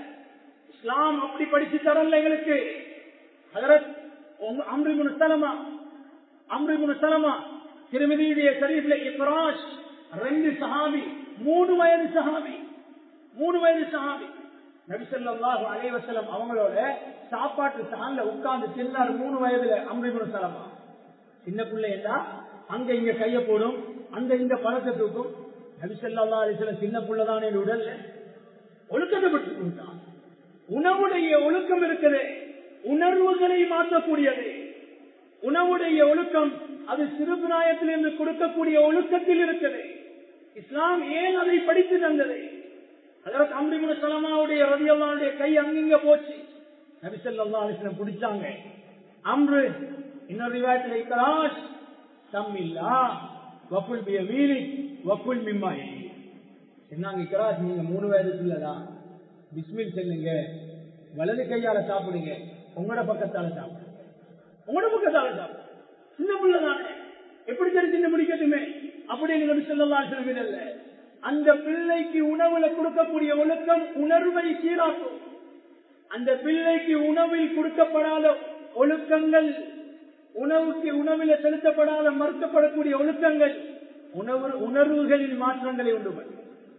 இஸ்லாம் அப்படி படிச்சு தரல எங்களுக்கு அதற்கு அம்ரிமுன் சலமா அம்ரிமுன் சலமா திருமதியுடைய சரீஃப்ல இப்ராஷ் ரெண்டு சஹாபி மூணு வயது சஹாபி மூணு வயது சஹாபி நபிசல்லாஹு அலைவசலம் அவங்களோட சாப்பாட்டு சான்ல உட்கார்ந்து தின்னார் மூணு வயதுல அம்ரிமுன் சலமா சின்ன பிள்ளைன்னா அங்க இங்க கைய போடும் அந்த இந்த பழத்தை தூக்கும் நபிசல்லா அலிஸ்லம் சின்ன பிள்ளைதானே உடல்ல ஒழுக்கத்தை பற்றி கொடுத்தான் உணவுடைய ஒழுக்கம் இருக்குது உணர்வுகளை மாற்றக்கூடியது உணவுடைய ஒழுக்கம் அது சிறுபிராயத்திலிருந்து கொடுக்கக்கூடிய ஒழுக்கத்தில் இருக்குது இஸ்லாம் ஏன் அதை படித்து தந்தது அதற்கு அம்பிமுன சலமாவுடைய ரவியல்லாவுடைய கை அங்கிங்க போச்சு நபிசல்லா அலிஸ்லம் பிடிச்சாங்க அம்ரு இன்னொரு விவாதத்தில் இக்கராஜ் தம்மில்லா வக்குல் பிய வீரி வக்குல் மிம்மாயி என்னங்க இக்கராஜ் நீங்க மூணு வயதுக்குள்ளதான் பிஸ்மில் செல்லுங்க வலது கையால சாப்பிடுங்க உங்களோட பக்கத்தால சாப்பிடுங்க உங்களோட பக்கத்தால சாப்பிடுங்க சின்ன பிள்ளைதானே எப்படி சரி சின்ன முடிக்கட்டுமே அப்படின்னு நபி சொல்லலாம் சொல்வதில்ல அந்த பிள்ளைக்கு உணவுல கொடுக்கக்கூடிய ஒழுக்கம் உணர்வை சீராக்கும் அந்த பிள்ளைக்கு உணவில் கொடுக்கப்படாத ஒழுக்கங்கள் உணவுக்கு உணவில செலுத்தப்படாத மறுக்கப்படக்கூடிய ஒழுக்கங்கள் உணவு உணர்வுகளின் மாற்றங்களை உண்டு பண்ணும்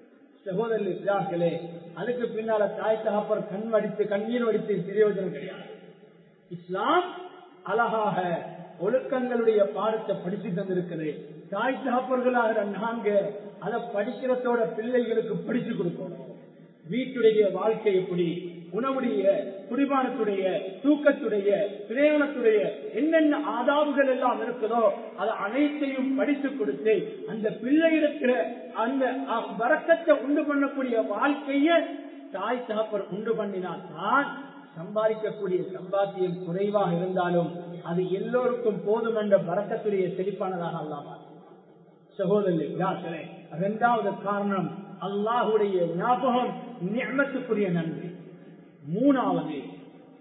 சகோதரர்களே அதுக்கு பின்னால தாய் தகப்பர் கண் வடித்து கண்ணீர் வடித்து பிரயோஜனம் கிடையாது இஸ்லாம் அழகாக ஒழுக்கங்களுடைய பாடத்தை படித்து தந்திருக்கிறது தாய் தகப்பர்களாக நாங்க அதை படிக்கிறதோட பிள்ளைகளுக்கு படிச்சு கொடுக்கணும் வீட்டுடைய வாழ்க்கை எப்படி உணவுடைய குடிபானத்துடைய தூக்கத்துடைய பிரயாணத்துடைய என்னென்ன ஆதாவுகள் எல்லாம் இருக்குதோ அதை அனைத்தையும் படித்து கொடுத்து அந்த பிள்ளை இருக்கிற அந்த வரக்கத்தை உண்டு பண்ணக்கூடிய வாழ்க்கைய தாய் தகப்பர் உண்டு பண்ணினால் தான் சம்பாதிக்கக்கூடிய சம்பாத்தியம் குறைவாக இருந்தாலும் அது எல்லோருக்கும் போதும் என்ற வரக்கத்துடைய செழிப்பானதாக அல்லாமல் சகோதரர்களே இரண்டாவது காரணம் அல்லாஹுடைய ஞாபகம் நியமத்துக்குரிய நன்மை மூணாவது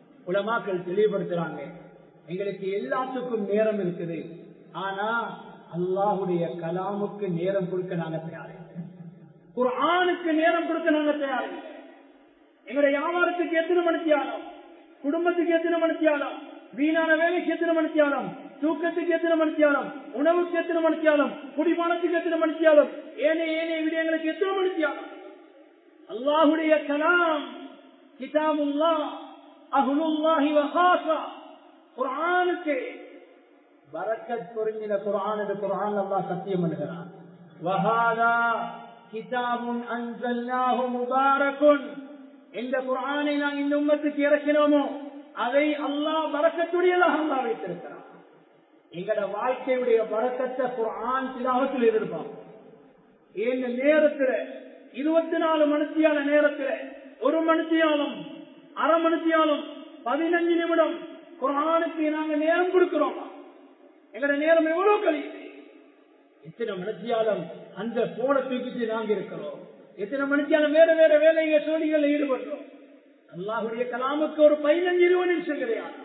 உலமாக்கள் தெளிவுபடுத்துறாங்க எங்களுக்கு எல்லாத்துக்கும் நேரம் இருக்குது ஆனா அல்லாஹுடைய கலாமுக்கு நேரம் கொடுக்க நாங்க தயாரில்லை குர்ஆனுக்கு நேரம் கொடுக்க நாங்க தயாரில்லை எங்களுடைய வியாபாரத்துக்கு எத்தனை மணித்தியாலம் குடும்பத்துக்கு எத்தனை மணித்தியாலம் வீணான வேலைக்கு எத்தனை மணித்தியாலம் தூக்கத்துக்கு எத்தனை மணித்தியாலம் உணவுக்கு எத்தனை மணித்தியாலம் குடிமானத்துக்கு எத்தனை மணித்தியாலம் ஏனைய ஏனைய விடயங்களுக்கு எத்தனை மணித்தியாலம் அல்லாஹுடைய கலாம் கிதாபுல்லா அஹுலுல்லாஹி வஹாசா குர்ஆனுக்கு பரக்கத் பொருந்தின குர்ஆன் என்று குர்ஆன் அல்லாஹ் சத்தியம் பண்ணுகிறான் வஹாதா கிதாபுன் அன்சல்னாஹு முபாரக்குன் இந்த குர்ஆனை நாம் இந்த உம்மத்துக்கு இறக்கினோமோ அதை அல்லாஹ் பரக்கத்துடையதாக அல்லாஹ் வைத்திருக்கிறான் எங்கட வாழ்க்கையுடைய பரக்கத்தை குர்ஆன் திலாவத்தில் எதிர்பார்ப்போம் இந்த நேரத்துல இருபத்தி நாலு மணித்தியால நேரத்துல ஒரு மணித்தியாலம் அரை மணித்தியாலம் பதினஞ்சு நிமிடம் குரானுக்கு நாங்க நேரம் கொடுக்கிறோம் எங்கட நேரம் எவ்வளவு கழியுது எத்தனை மணித்தியாலம் அந்த போன தூக்கிட்டு நாங்க இருக்கிறோம் எத்தனை மணித்தியாலம் வேற வேற வேலைங்க சோழிகள் ஈடுபடுறோம் அல்லாஹுடைய கலாமுக்கு ஒரு பதினஞ்சு இருபது நிமிஷம் கிடையாது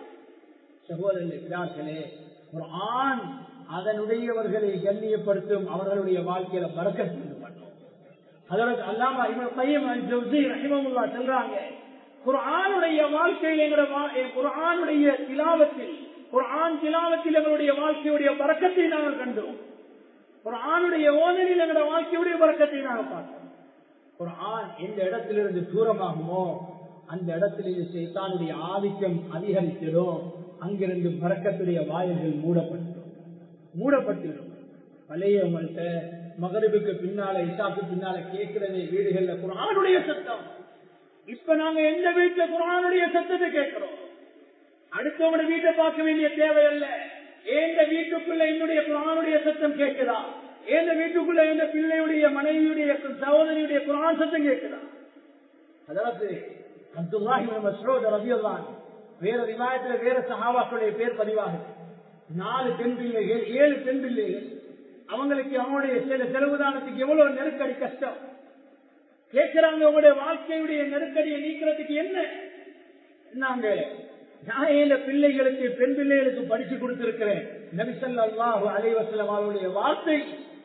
சகோதரர்களே ஒரு ஆண் அதனுடையவர்களை கண்ணியப்படுத்தும் அவர்களுடைய வாழ்க்கையில பறக்கத்து பண்ணும் அதற்கு அல்லாம இவன் பையன் ஜவுசி ரஹிமமுல்லா சொல்றாங்க குர்ஆனுடைய வாழ்க்கையில் எங்களுடைய வா- எ- குர்ஆனுடைய திலாவத்தில் குர்ஆன் திலாவத்தில் எங்களுடைய வாழ்க்கையுடைய பறக்கத்தை நாங்கள் கண்டோம் குர்ஆனுடைய ஓதனில் எங்களுடைய வாழ்க்கையுடைய பறக்கத்தை நாங்கள் பார்த்தோம் குர்ஆன் எந்த இடத்திலிருந்து தூரமாகுமோ அந்த இடத்திலிருந்து சைத்தானுடைய ஆதிக்கம் அதிகரித்திடும் அங்கிருந்து பறக்கத்துடைய வாயில்கள் மூடப்பட்டுடும் மூடப்பட்டுடும் பழையவங்கள்ட்ட மகரிபுக்கு பின்னால இசாக்கு பின்னால கேட்கிறதே வீடுகள்ல குரானுடைய சத்தம் இப்ப நாங்க எந்த வீட்டுல குரானுடைய சத்தத்தை கேட்கிறோம் அடுத்தவங்க வீட்டை பார்க்க வேண்டிய தேவையல்ல எந்த வீட்டுக்குள்ள என்னுடைய குரானுடைய சத்தம் கேட்குதா எந்த வீட்டுக்குள்ள எந்த பிள்ளையுடைய மனைவியுடைய சகோதரியுடைய குரான் சத்தம் கேட்குதா அதாவது அப்துல்லாஹி மஸ்ரூத் ரபியுல்லான் வேற விவாயத்துல வேற சஹாபாக்களுடைய பேர் பதிவாகுது நாலு பெண் பிள்ளைகள் ஏழு பெண் பிள்ளைகள் அவங்களுக்கு அவங்களுடைய சில செலவுதானத்துக்கு எவ்வளவு நெருக்கடி கஷ்டம் கேட்கிறாங்க உங்களுடைய வாழ்க்கையுடைய நெருக்கடியை நீக்கிறதுக்கு என்ன நாங்க நான் இந்த பிள்ளைகளுக்கு பெண் பிள்ளைகளுக்கு படிச்சு கொடுத்திருக்கிறேன் நபிசல்லாஹு அலைவசலம் அவருடைய வார்த்தை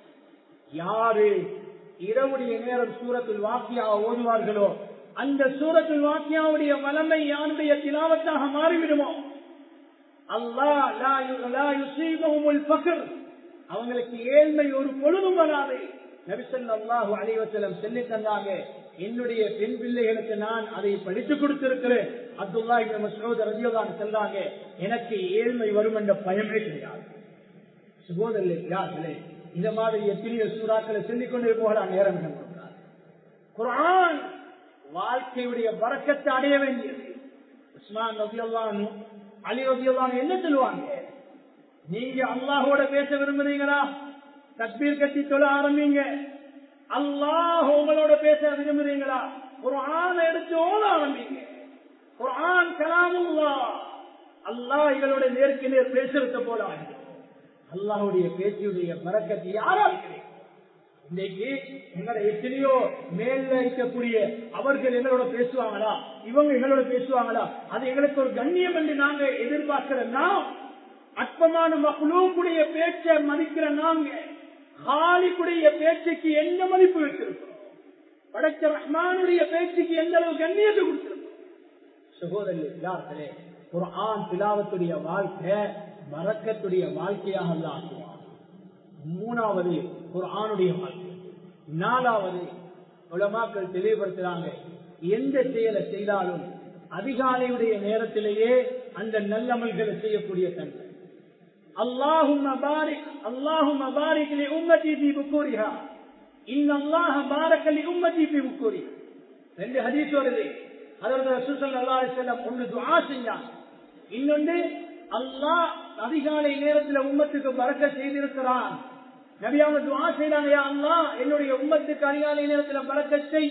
யாரு இரவுடைய நேரம் சூரத்தில் வாக்கியா ஓதுவார்களோ அந்த சூரத்தில் வாக்கியாவுடைய வளமை யாருடைய திலாவத்தாக மாறிவிடுமோ அல்லாஹ் லா யு- லா யுஸீபுஹுமுல் ஃபக்ர். அவங்களுக்கு ஏழ்மை ஒரு பொழுதும் வராது நபிசல்லாஹு அலைவசலம் சொல்லி தந்தாங்க என்னுடைய பெண் பிள்ளைகளுக்கு நான் அதை படித்துக் கொடுத்திருக்கிறேன் அப்துல்லா இப்னு மஸ்ஊத் ரலியல்லாஹு அன்ஹு சொல்றாங்க எனக்கு ஏழ்மை வரும் என்ற பயமே கிடையாது சகோதரர்களே இந்த மாதிரி எத்தனையோ சூறாக்களை சொல்லிக் கொண்டே போகலாம் நேரம் இடம் கொடுக்கிறார் குர்ஆன் வாழ்க்கையுடைய பறக்கத்தை அடைய வேண்டியது உஸ்மான் ரபியல்லானு அலி ரபியல்லானு என்ன சொல்லுவாங்க நீங்க அல்லாஹோட பேச விரும்புறீங்களா தக்பீர் கட்டி சொல்ல ஆரம்பிங்க அல்லாஹ் உங்களோட பேச விரும்புறீங்களா ஒரு ஆணை எடுத்து ஓட ஆரம்பிங்க ஒரு ஆண் கலாமுல்லா அல்லாஹ் இவளோட நேருக்கு நேர் பேசுறத போல ஆகிடும் அல்லாஹுடைய பேச்சுடைய பறக்கத்தை யாரால் கிடைக்கும் இன்னைக்கு எங்களை எத்தனையோ மேல இருக்கக்கூடிய அவர்கள் எங்களோட பேசுவாங்களா இவங்க எங்களோட பேசுவாங்களா அது எங்களுக்கு ஒரு கண்ணியம் என்று நாங்க எதிர்பார்க்கிற நாம் அற்பமான மகளூக்குடைய பேச்சை மதிக்கிற நாங்க ஹாலிக்குடைய பேச்சுக்கு என்ன மதிப்பு வச்சிருக்கோம் படைச்ச ரஹ்மானுடைய பேச்சுக்கு எந்த அளவு கண்ணியத்தை கொடுத்திருக்கோம் சகோதரர்களே ஒரு ஆண் திலாவத்துடைய வாழ்க்கை மறக்கத்துடைய வாழ்க்கையாக அல்லாஹ் ஆக்குவான் மூணாவது ஒரு ஆணுடைய வாழ்க்கை நாலாவது உலமாக்கள் தெளிவுபடுத்துறாங்க எந்த செயலை செய்தாலும் அதிகாலையுடைய நேரத்திலேயே அந்த நல்லமல்களை செய்யக்கூடிய தன்மை اللهم بارك اللهم بارك لأمتي في بكورها إن الله بارك لأمتي في بكورها ரெண்டு ஹதீஸ் வருது அதற்கு ரசூல் ஸல்லல்லாஹு அலைஹி வஸல்லம் ஒன்று துஆ செஞ்சாங்க இன்னொன்று அல்லாஹ் அதிகாலை நேரத்துல உம்மத்துக்கு பறக்க செய்திருக்கிறான் நபி அவங்க துஆ செய்றாங்க யா அல்லாஹ் என்னுடைய உம்மத்துக்கு அதிகாலை நேரத்துல பறக்க செய்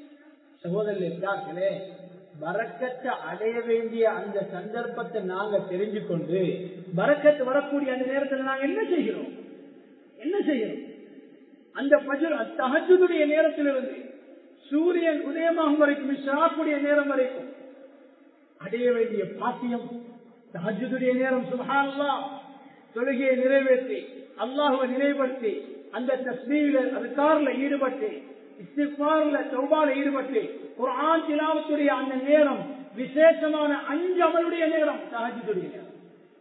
சகோதரர்களே பறக்கத்தை அடைய வேண்டிய அந்த சந்தர்ப்பத்தை நாங்க தெரிஞ்சு கொண்டு பறக்கத்து வரக்கூடிய அந்த நேரத்தில் நாங்க என்ன செய்கிறோம் என்ன செய்கிறோம் அந்த பஜர் தகஜுடைய நேரத்திலிருந்து சூரியன் உதயமாகும் வரைக்கும் இஷாக்குடைய நேரம் வரைக்கும் அடைய வேண்டிய பாக்கியம் தஹஜுடைய நேரம் சுபஹானல்லா தொழுகையை நிறைவேற்றி அல்லாஹுவை நினைவுபடுத்தி அந்த தஸ்மீல அதுக்காரில் ஈடுபட்டு இஸ்திஃபார்ல சௌபால ஈடுபட்டு குர்ஆன் திலாவத்துடைய அந்த நேரம் விசேஷமான அஞ்சு அமலுடைய நேரம் தஹஜுடைய நேரம்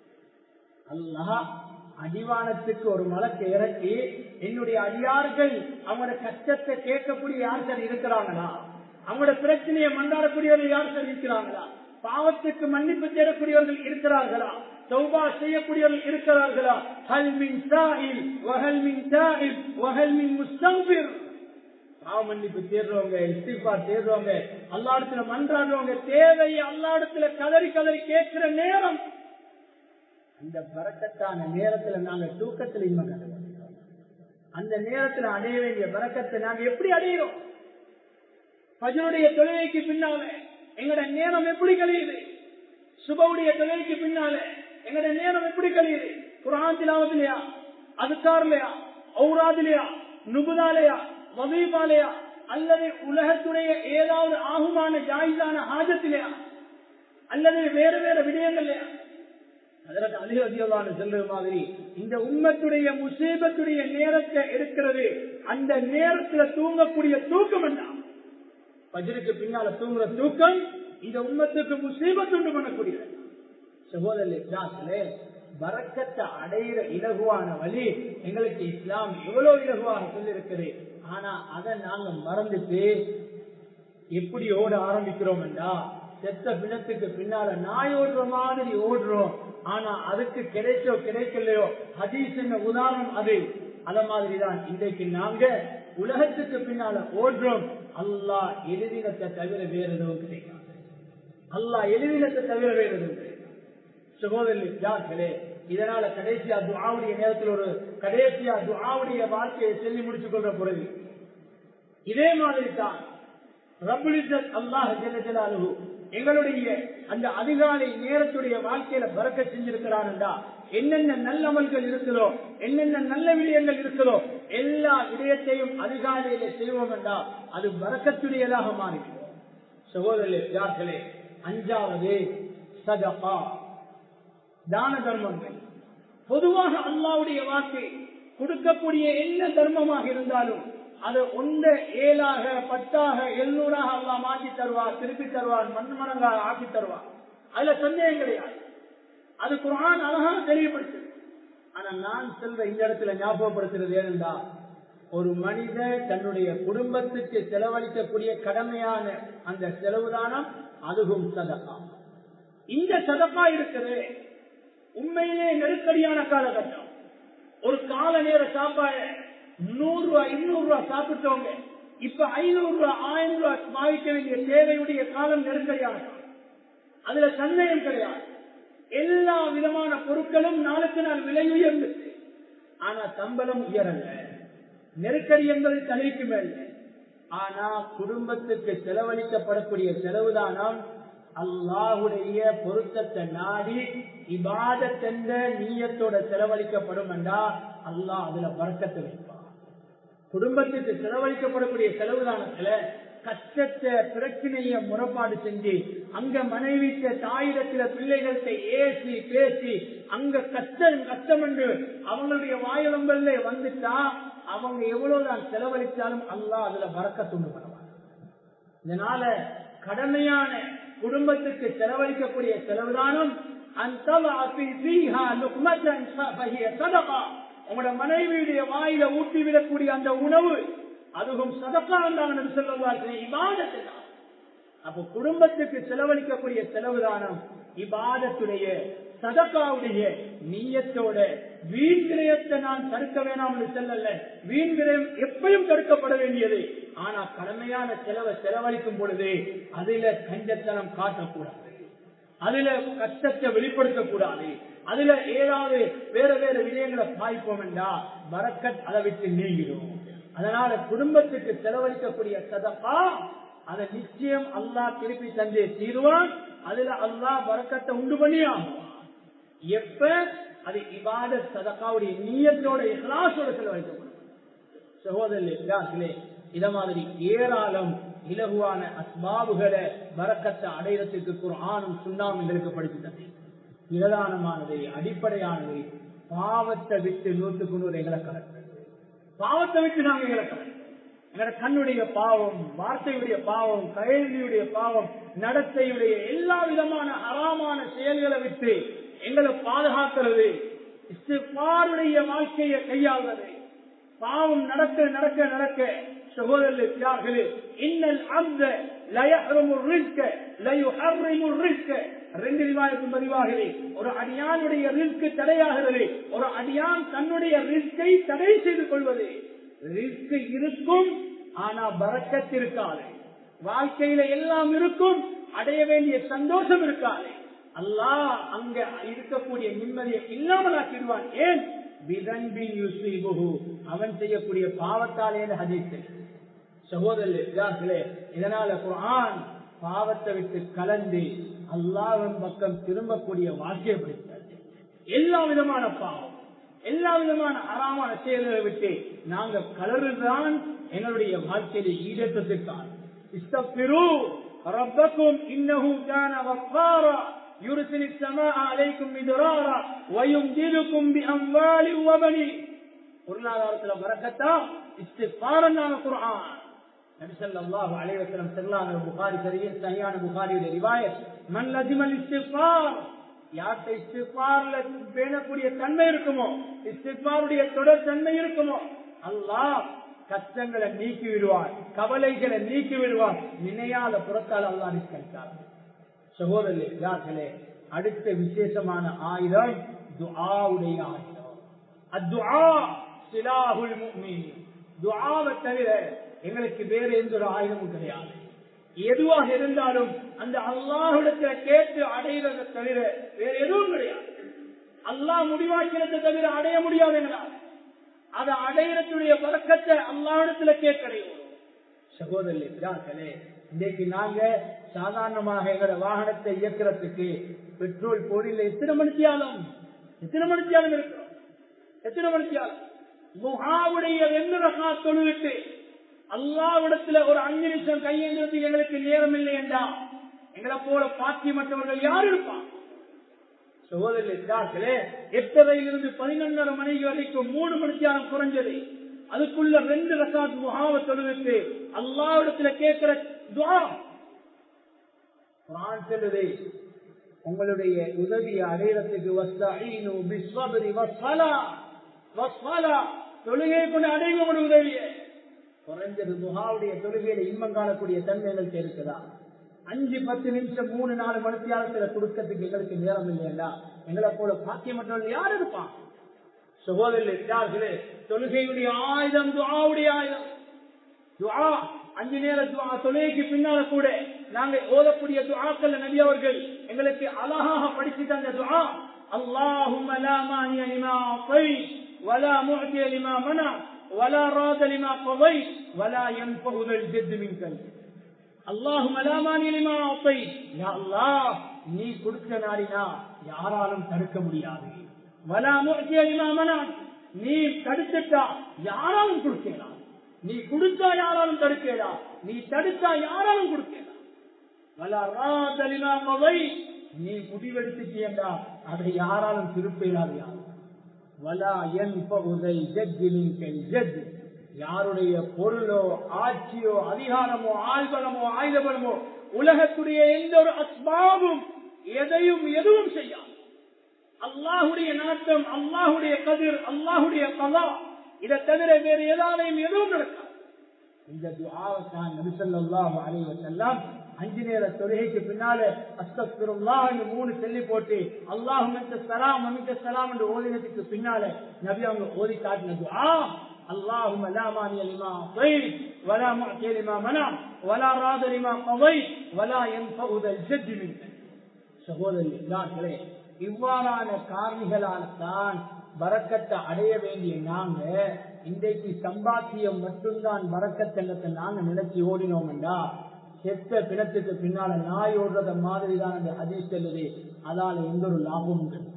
அல்லாஹ் அடிவானத்துக்கு ஒரு மலக்கு இறக்கி என்னுடைய அடியார்கள் அவங்களோட கஷ்டத்தை கேட்கக்கூடிய யார்கள் இருக்கிறாங்களா அவங்களோட பிரச்சனையை மன்றாடக்கூடியவர்கள் யார்கள் இருக்கிறாங்களா பாவத்துக்கு மன்னிப்பு தேடக்கூடியவர்கள் இருக்கிறார்களா தௌபா செய்யக்கூடியவர்கள் இருக்கிறார்களா ஹல் மின் சாஹில் வஹல் மின் சாஹில் வஹல் மின் முஸ்தக்பிர் பாவ மன்னிப்பு தேடுறவங்க இஸ்திஃபா தேடுறவங்க அல்லா இடத்துல மன்றாடுறவங்க தேவை அல்லா இடத்துல கதறி கதறி கேட்கிற நேரம் அந்த பறக்கத்தான நேரத்துல நாங்க தூக்கத்தில் இன்மை கண்டுவோம் அந்த நேரத்துல அடைய வேண்டிய பறக்கத்தை நாங்க எப்படி அடையிறோம் பஜனுடைய தொழுகைக்கு பின்னால எங்கட நேரம் எப்படி கழியுது சுபவுடைய தொழுகைக்கு பின்னால எங்கட நேரம் எப்படி கழியுது குரான் திலாவத்திலையா அதுக்கார்லையா ஔராதிலையா நுபுதாலையா வதீபாலையா அல்லது உலகத்துடைய ஏதாவது ஆகுமான ஜாயிதான ஆஜத்திலையா அல்லது வேறு வேறு விடயங்கள்லையா அதற்கு அதிக அதிகமான செல்ற மாதிரி இந்த உண்மத்துடைய முசீபத்துடைய நேரத்தை எடுக்கிறது அந்த நேரத்துல தூங்கக்கூடிய தூக்கம் என்ன பஜருக்கு பின்னால தூங்குற தூக்கம் இந்த உண்மத்துக்கு முசீபத்து உண்டு பண்ணக்கூடியது சகோதரர்களே வரக்கத்தை அடையிற இலகுவான வழி எங்களுக்கு இஸ்லாம் எவ்வளவு இலகுவாக சொல்லியிருக்கிறது ஆனா அதை நாங்க மறந்துட்டு எப்படி ஓட ஆரம்பிக்கிறோம் என்றா செத்த பிணத்துக்கு பின்னால நாய் ஓடுற மாதிரி ஓடுறோம் ஆனா அதுக்கு கிடைச்சோ கிடைக்கலையோ ஹதீஸ் என்ன உதாரணம் அது அத மாதிரிதான் இன்றைக்கு நாங்க உலகத்துக்கு பின்னால ஓடுறோம் அல்லாஹ் எழுதினத்தை தவிர வேற எதுவும் கிடைக்காது அல்லாஹ் எழுதினத்தை தவிர வேற எதுவும் கிடைக்காது சகோதரி ஜாக்களே இதனால கடைசியா துஆவுடைய நேரத்தில் ஒரு கடைசியா துஆவுடைய வாழ்க்கையை சொல்லி முடிச்சுக் கொள்ற பிறகு இதே மாதிரி தான் ரபுலிசத் அல்லாஹ் ஜெலஜலாலு எங்களுடைய அந்த அதிகாலை நேரத்துடைய வாழ்க்கையில பறக்க செஞ்சிருக்கிறான்டா என்னென்ன நல்லமல்கள் இருக்குதோ என்னென்ன நல்ல விடயங்கள் இருக்குதோ எல்லா விடயத்தையும் அதிகாலையில செய்வோம் என்றா அது வரக்கத்துடையதாக மாறிவிடும் சகோதரர்களே அஞ்சாவது சதபா தான தர்மங்கள் பொதுவாக அல்லாவுடைய வாக்கு கொடுக்கக்கூடிய என்ன தர்மமாக இருந்தாலும் அது ஒன்ற ஏழாக பத்தாக எழுநூறாக அல்லா மாற்றி தருவார் திருப்பி தருவார் மண்மணங்காக ஆக்கி தருவார் அதுல சந்தேகம் கிடையாது அது குரான் அழகாக தெளிவுபடுத்து ஆனா நான் செல்ற இந்த இடத்துல ஞாபகப்படுத்துறது ஏனென்றா ஒரு மனிதர் தன்னுடைய குடும்பத்துக்கு செலவழிக்கக்கூடிய கடமையான அந்த செலவுதானம் அதுவும் சதகா இந்த சதகா இருக்குது உண்மையிலே நெருக்கடியான காலகட்டம் ஒரு கால நேர சாப்பாடு நூறு ரூபாய் இருநூறு ரூபாய் சாப்பிட்டவங்க இப்ப ஐநூறு ரூபாய் ஆயிரம் ரூபாய் பாவிக்க வேண்டிய தேவையுடைய காலம் நெருக்கடியான காலம் அதுல சந்தேகம் கிடையாது எல்லா விதமான பொருட்களும் நாளுக்கு நாள் விலை உயர்ந்துச்சு ஆனா சம்பளம் உயரல நெருக்கடி என்பது தலைக்கு மேல் ஆனா குடும்பத்துக்கு செலவழிக்கப்படக்கூடிய செலவுதானம் அல்லாஹுடைய பொருத்தத்தை நாடி இபாதத்தென்ற நீயத்தோட செலவழிக்கப்படும் என்றா அல்லாஹ் அதுல வர்க்கத்தை வைப்பார் குடும்பத்துக்கு செலவழிக்கப்படக்கூடிய செலவுதானத்துல கஷ்டத்தை பிரச்சனைய முறைப்பாடு செஞ்சு அங்க மனைவித்த தாயிடத்துல பிள்ளைகள்கிட்ட ஏசி பேசி அங்க கஷ்டம் கஷ்டம் என்று அவங்களுடைய வாயுளம்பல்ல வந்துட்டா அவங்க எவ்வளவுதான் செலவழித்தாலும் அல்லா அதுல வரக்க துண்டு பண்ணுவாங்க இதனால கடமையான குடும்பத்துக்கு செலவழிக்கக்கூடிய செலவுதானம் உங்களோட மனைவியுடைய வாயில ஊட்டி விடக்கூடிய அந்த உணவு அதுவும் சதக்கா என்றாங்க சொல்லுவார்கள் இபாதத்துதான் அப்போ குடும்பத்துக்கு செலவழிக்கக்கூடிய செலவுதானம் இபாதத்துடைய சதக்காவுடைய நீயத்தோட வீண் விரயத்தை நான் தடுக்க வேணாம் என்று செல்லல வீண் விரயம் எப்பயும் தடுக்கப்பட வேண்டியது ஆனா கடமையான செலவை செலவழிக்கும் பொழுது அதுல கஞ்சத்தனம் காட்டக்கூடாது அதுல கஷ்டத்தை வெளிப்படுத்தக்கூடாது அதுல ஏதாவது வேற வேற விடயங்களை பாய்ப்போம் என்றா வரக்கத் அதை விட்டு நீங்கிடும் அதனால குடும்பத்துக்கு செலவழிக்கக்கூடிய சதப்பா அதை நிச்சயம் அல்லாஹ் திருப்பி தந்தே தீருவான் அதுல அல்லாஹ் வரக்கத்தை உண்டு பண்ணி ஆகுவான் எப்ப அது இவாத சதக்காவுடைய நீயத்தோட இஹ்லாசோட செலவழிக்கப்படும் சகோதரர்களே இத மாதிரி ஏராளம் இலகுவான அஸ்பாபுகளை வரக்கத்தை அடையறதுக்கு குரானும் சுண்ணாம் எங்களுக்கு படித்து தந்தேன் பிரதானமானது அடிப்படையானது பாவத்தை விட்டு நூற்றுக்கு நூறு எங்களை கலக்கு பாவத்தை விட்டு நாங்க எங்களை கலக்கு எங்களோட கண்ணுடைய பாவம் வார்த்தையுடைய பாவம் கைதியுடைய பாவம் நடத்தையுடைய எல்லா விதமான அறாமான செயல்களை விட்டு எங்களை பாதுகாக்கிறது இஸ்திஃபாருடைய வாழ்க்கையை கையாள்வது பாவம் நடக்க நடக்க நடக்க சகோதரர்களே இன்னல் அந்த லயஹ்ரமு ரிஸ்க லயுஹர்ரிமு ரிஸ்க ரெண்டு ரிவாயத்தும் பதிவாகவே ஒரு அடியானுடைய ரிஸ்க் தடையாகிறது ஒரு அடியான் தன்னுடைய ரிஸ்கை தடை செய்து கொள்வது ரிஸ்க் இருக்கும் ஆனா பறக்கத் இருக்காது வாழ்க்கையில எல்லாம் இருக்கும் அடைய வேண்டிய சந்தோஷம் இருக்காது அல்லாஹ் அங்க இருக்கக்கூடிய நிம்மதியை இல்லாமல் ஆக்கிடுவான் ஏன் விதன்பின் யுசீபுஹு அவன் செய்யக்கூடிய பாவத்தாலே ஹதீஸ் சகோதரர்களே இதனால குர்ஆன் பாவத்தை விட்டு கலந்து அல்லாவின் பக்கம் திரும்பக்கூடிய வாக்கியம் பிடித்தது எல்லா விதமான பாவம் எல்லா விதமான அறாமான செயல்களை விட்டு நாங்க கலருதான் எங்களுடைய வாழ்க்கையில ஈடேற்றத்திற்கான இஸ்தபிரு ரப்பக்கும் இன்னஹு கான கஃபாரா يرسل السماء عليكم مدرارا ويمددكم بأموال وبنين பொருளாதாரத்துல வரக்கத்தா இஸ்திஃபாரனான குர்ஆன் நபி ஸல்லல்லாஹு அலைஹி வஸல்லம் ஸல்லல்லாஹு புகாரி சரியில் சரியான புகாரியுடைய ரிவாயத் மன் லஜிமல் இஸ்திஃபார் யார்கிட்ட இஸ்திஃபார்ல பேணக்கூடிய தன்மை இருக்குமோ இஸ்திஃபாருடைய தொடர் தன்மை இருக்குமோ அல்லாஹ் கஷ்டங்களை நீக்கி விடுவார் கவலைகளை நீக்கி விடுவார் நினையாத புறத்தால் அல்லாஹ் நிற்கிறார் சகோதரர்களே அடுத்த விசேஷமான ஆயுதம் துஆவுடைய ஆயுதம் அத்துஆ சிலாஹுல் முஃமின் துஆவை தவிர எங்களுக்கு வேற எந்த ஒரு ஆயுதமும் கிடையாது எதுவாக இருந்தாலும் அந்த அல்லாஹ்விடத்துல கேட்டு அடைகிறத தவிர வேற எதுவும் கிடையாது அல்லாஹ் முடிவாக்கிறத தவிர அடைய முடியாது எங்களால் அதை அடையிறதுடைய பழக்கத்தை அல்லாஹிடத்துல கேட்கடையும் சகோதரர்களே இன்னைக்கு நாங்க சாதாரணமாக எங்களோட வாகனத்தை இயக்கிறதுக்கு பெட்ரோல் போடியில் எத்தனை மணித்தியாலும் எத்தனை மணித்தியாலும் இருக்கிறோம் எத்தனை மணித்தியாலும் முகாவுடைய ரெண்டு ரகா தொழுவிட்டு அல்லாவிடத்துல ஒரு அஞ்சு நிமிஷம் கையெழுத்து எங்களுக்கு நேரம் இல்லை என்றா எங்களை போல பாக்கி மற்றவர்கள் யார் இருப்பான் சகோதரர்களே எட்டரையிலிருந்து பதினொன்றரை மணி வரைக்கும் மூணு மணித்தியாலம் குறைஞ்சது அதுக்குள்ள ரெண்டு ரசாத் முகாவ தொழுவிட்டு அல்லாவிடத்துல கேட்கிற துவா குரான் சொல்லுது உங்களுடைய உதவியை அடையிறதுக்கு வஸ்தஈனு பிஸ்வபரி வஸ்ஸலா வஸ்ஸலா தொழுகை கொண்டு அடைவு உங்களுடைய உதவியை குறைஞ்சது முகாவுடைய தொழுகையில இன்பம் காணக்கூடிய தன்மைகளுக்கு இருக்குதா அஞ்சு பத்து நிமிஷம் மூணு நாலு மணித்தியாலத்துல கொடுக்கறதுக்கு எங்களுக்கு நேரம் இல்லையா எங்களை போல பாக்கியமற்றவர்கள் யார் இருப்பான் சகோதரர்களே தொழுகையுடைய ஆயுதம் துவாவுடைய ஆயுதம் துவா அஞ்சு நேர துவா தொழுகைக்கு பின்னால கூட நாங்க ஓதக்கூடிய துவாக்கள் நபி அவர்கள் எங்களுக்கு அழகாக படிச்சு தந்த துவா اللهم لا مانع لما اعطيت ولا معطي لما منع ولا راد لما قضيت ولا ينفع ذا الجد منك اللهم لا مانع لما اعطيت يا الله நீ கொடுத்த நாடினா யாராலும் தடுக்க முடியாது வலா முக்கிய லிமா மனா நீ தடுத்துட்டா யாராலும் கொடுக்கலாம் நீ கொடுத்தா யாராலும் தடுக்கலா நீ தடுத்தா யாராலும் கொடுக்கலாம் வலா ராதலிமா மதை நீ முடிவெடுத்துட்டியண்டா அதை யாராலும் திருப்பேராது யாரும் வலா என் பகுதை ஜட்ஜினின் ஜட்ஜ் யாருடைய பொருளோ ஆட்சியோ அதிகாரமோ ஆழ்பலமோ ஆயுதபலமோ உலகத்துடைய எந்த ஒரு அஸ்பாவும் எதையும் எதுவும் செய்யாது அல்லாஹுடைய நாட்டம் அல்லாஹுடைய கதிர் அல்லாஹுடைய கலா இதை தவிர வேறு ஏதாலையும் எதுவும் நடக்காது இந்த துஆவத்தான் நபிசல்லாஹு அலைஹி வஸல்லம் அஞ்சு நேர தொழுகைக்கு பின்னால அஸ்தக்பிருல்லாஹ் என்று மூணு சொல்லி போட்டு அல்லாஹு மிக்க சலாம் மிக்க சலாம் என்று ஓதினத்துக்கு பின்னால நபி அவங்க ஓதி காட்டின துஆ اللهم لا مانع لما اعطيت ولا معطي لما منع ولا راد لما قضيت ولا ينفع ذا الجد منك சகோதரர்களே இவ்வாறான காரணிகளால் தான் வரக்கத்தை அடைய வேண்டிய நாங்க இன்றைக்கு சம்பாத்தியம் மட்டும்தான் வரக்கத்தங்கத்தை நாங்க நினைச்சு ஓடினோம்டா செத்த பிணத்துக்கு பின்னால நாய் ஓடுறத மாதிரி தான் அந்த ஹதீஸ் செல்லுது அதால எந்த ஒரு லாபமும் கிடையாது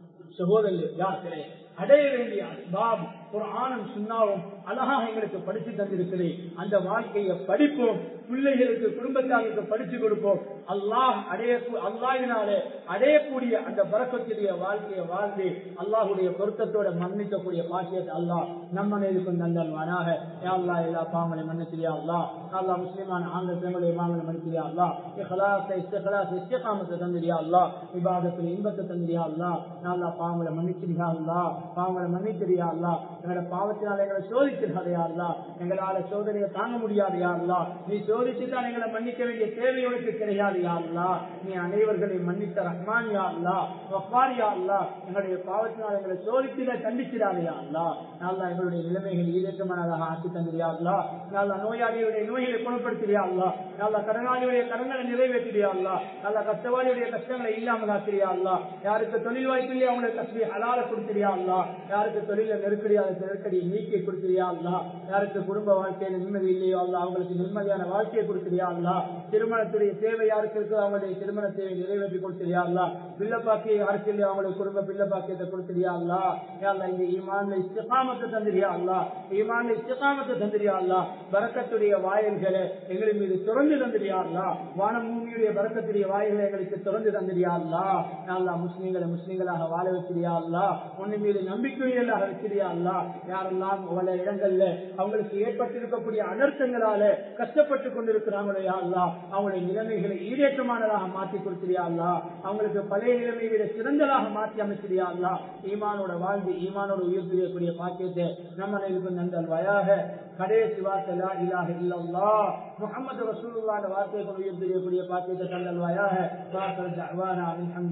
சகோதரர்களே அடைய வேண்டிய அஸ்பாப் ஒரு ஆணும் சுண்ணாவும் அழகாக எங்களுக்கு படித்து தந்திருக்கிறேன் அந்த வாழ்க்கையை படிப்போம் பிள்ளைகளுக்கு குடும்பத்தாருக்கு படிச்சு கொடுப்போம் அல்லாஹ் அடைய அல்லாஹினாலே அடையக்கூடிய அந்த பறக்கத்துடைய வாழ்க்கையை வாழ்ந்து அல்லாஹுடைய பொருத்தத்தோட மன்னிக்கக்கூடிய பாக்கியத்தை அல்லாஹ் நம்ம நேருக்கும் நந்தல்வானாக அல்லா எல்லா பாவங்களை மன்னிச்சிரியா அல்லா அல்லா முஸ்லிமான ஆண்கள் பெண்களுடைய பாவங்களை மன்னிச்சிரியா அல்லா இஹ்லாஸை இஸ்திஹ்லாஸ் இஸ்திகாமத்தை தந்திரியா அல்லா விவாதத்தில் இன்பத்தை தந்திரியா அல்லா நல்லா பாவங்களை மன்னிச்சிரியா அல்லா பாவங்களை மன்னிச்சிரியா அல்லா எங்களோட பாவத்தினால் எங்களை சோதிச்சிருக்காதையா அல்லா எங்களால சோதனையை தாங்க முடியாதையா அல்லா நீ சோதிச்சு தான் எங்களை மன்னிக்க வேண்டிய தேவை உனக்கு கிடையாது யா அல்லா நீ அனைவர்களையும் மன்னித்த ரஹ்மான் யா அல்லா வஃபார் யா அல்லா எங்களுடைய பாவத்தினால் எங்களை சோதித்தில கண்டிச்சிடாதையா அல்லா நல்லா எங்களுடைய நிலைமைகள் ஈரேற்றமானதாக ஆக்கி தந்திரியா அல்லா நல்லா நோயாளியுடைய நோய்களை குணப்படுத்தியா அல்லா நல்லா கடனாளியுடைய கடன்களை நிறைவேற்றியா அல்லா நல்லா கஷ்டவாளியுடைய கஷ்டங்களை இல்லாமல் ஆக்கிறியா அல்லா யாருக்கு தொழில் வாய்ப்பு இல்லையா அவங்களுக்கு கஷ்டி ஹலால கொடுத்திரியா அல்லா யாருக்கு தொழில நெருக்கடியான நெருக்கடியை நீக்கி கொடுத்திரியா அல்லா யாருக்கு குடும்ப வாழ்க்கையில நிம்மதி இல்லையோ அல்லா அவங்களுக்கு நிம்மதியான வாழ்க்கையை கொடுத்திரியா அல்லா திருமணத்துடைய தேவை யாருக்கு இருக்கோ அவங்களுடைய திருமண தேவை நிறைவேற்றி கொடுத்திரியா அல்லா பிள்ளை பாக்கிய யாருக்கு இல்லையோ அவங்களுக்கு குடும்ப பிள்ளை பாக்கியத்தை கொடுத்திரியா அல்லா யாழ்லா இந்த ஈமான்ல இஸ்திகாமத்தை தந்திரியா அல்லா ஈமான்ல இஸ்திகாமத்தை தந்திரியா அல்லா பரக்கத்துடைய வாயில்களை எங்களை மீது திறந்து தந்திரியா அல்லா வானம் பூமியுடைய பரக்கத்துடைய வாயில்களை எங்களுக்கு திறந்து தந்திரியா அல்லா யாழ்லா முஸ்லீம்களை முஸ்லீம்களாக வாழ வச்சிரியா அல்லா உன்னை மீது நம்பிக்கையெல்லாம் வச்சிரியா அல்லா யாரெல்லாம் பல இடங்கள்ல அவங்களுக்கு ஏற்பட்டிருக்கக்கூடிய அனர்த்தங்களால கஷ்டப்பட்டு கொண்டிருக்கிறாங்களோ யா அல்லா அவங்களுடைய நிலைமைகளை ஈடேற்றமானதாக மாற்றி கொடுத்திரியா அல்லா அவங்களுக்கு பழைய நிலைமை விட சிறந்ததாக மாற்றி அமைச்சிரியா அல்லா ஈமானோட வாழ்ந்து ஈமானோட உயிர் பிரியக்கூடிய பாக்கியத்தை நம்ம இருக்கும் நந்தல் வயாக கடைசி வார்த்தை லா இலாஹ இல்லல்லா முஹம்மது ரசூலுல்லாஹ் வார்த்தையை கொண்டு உயிர் பிரியக்கூடிய பாக்கியத்தை தந்தல் வயாக வாசல் தஅவானா அல்ஹம்து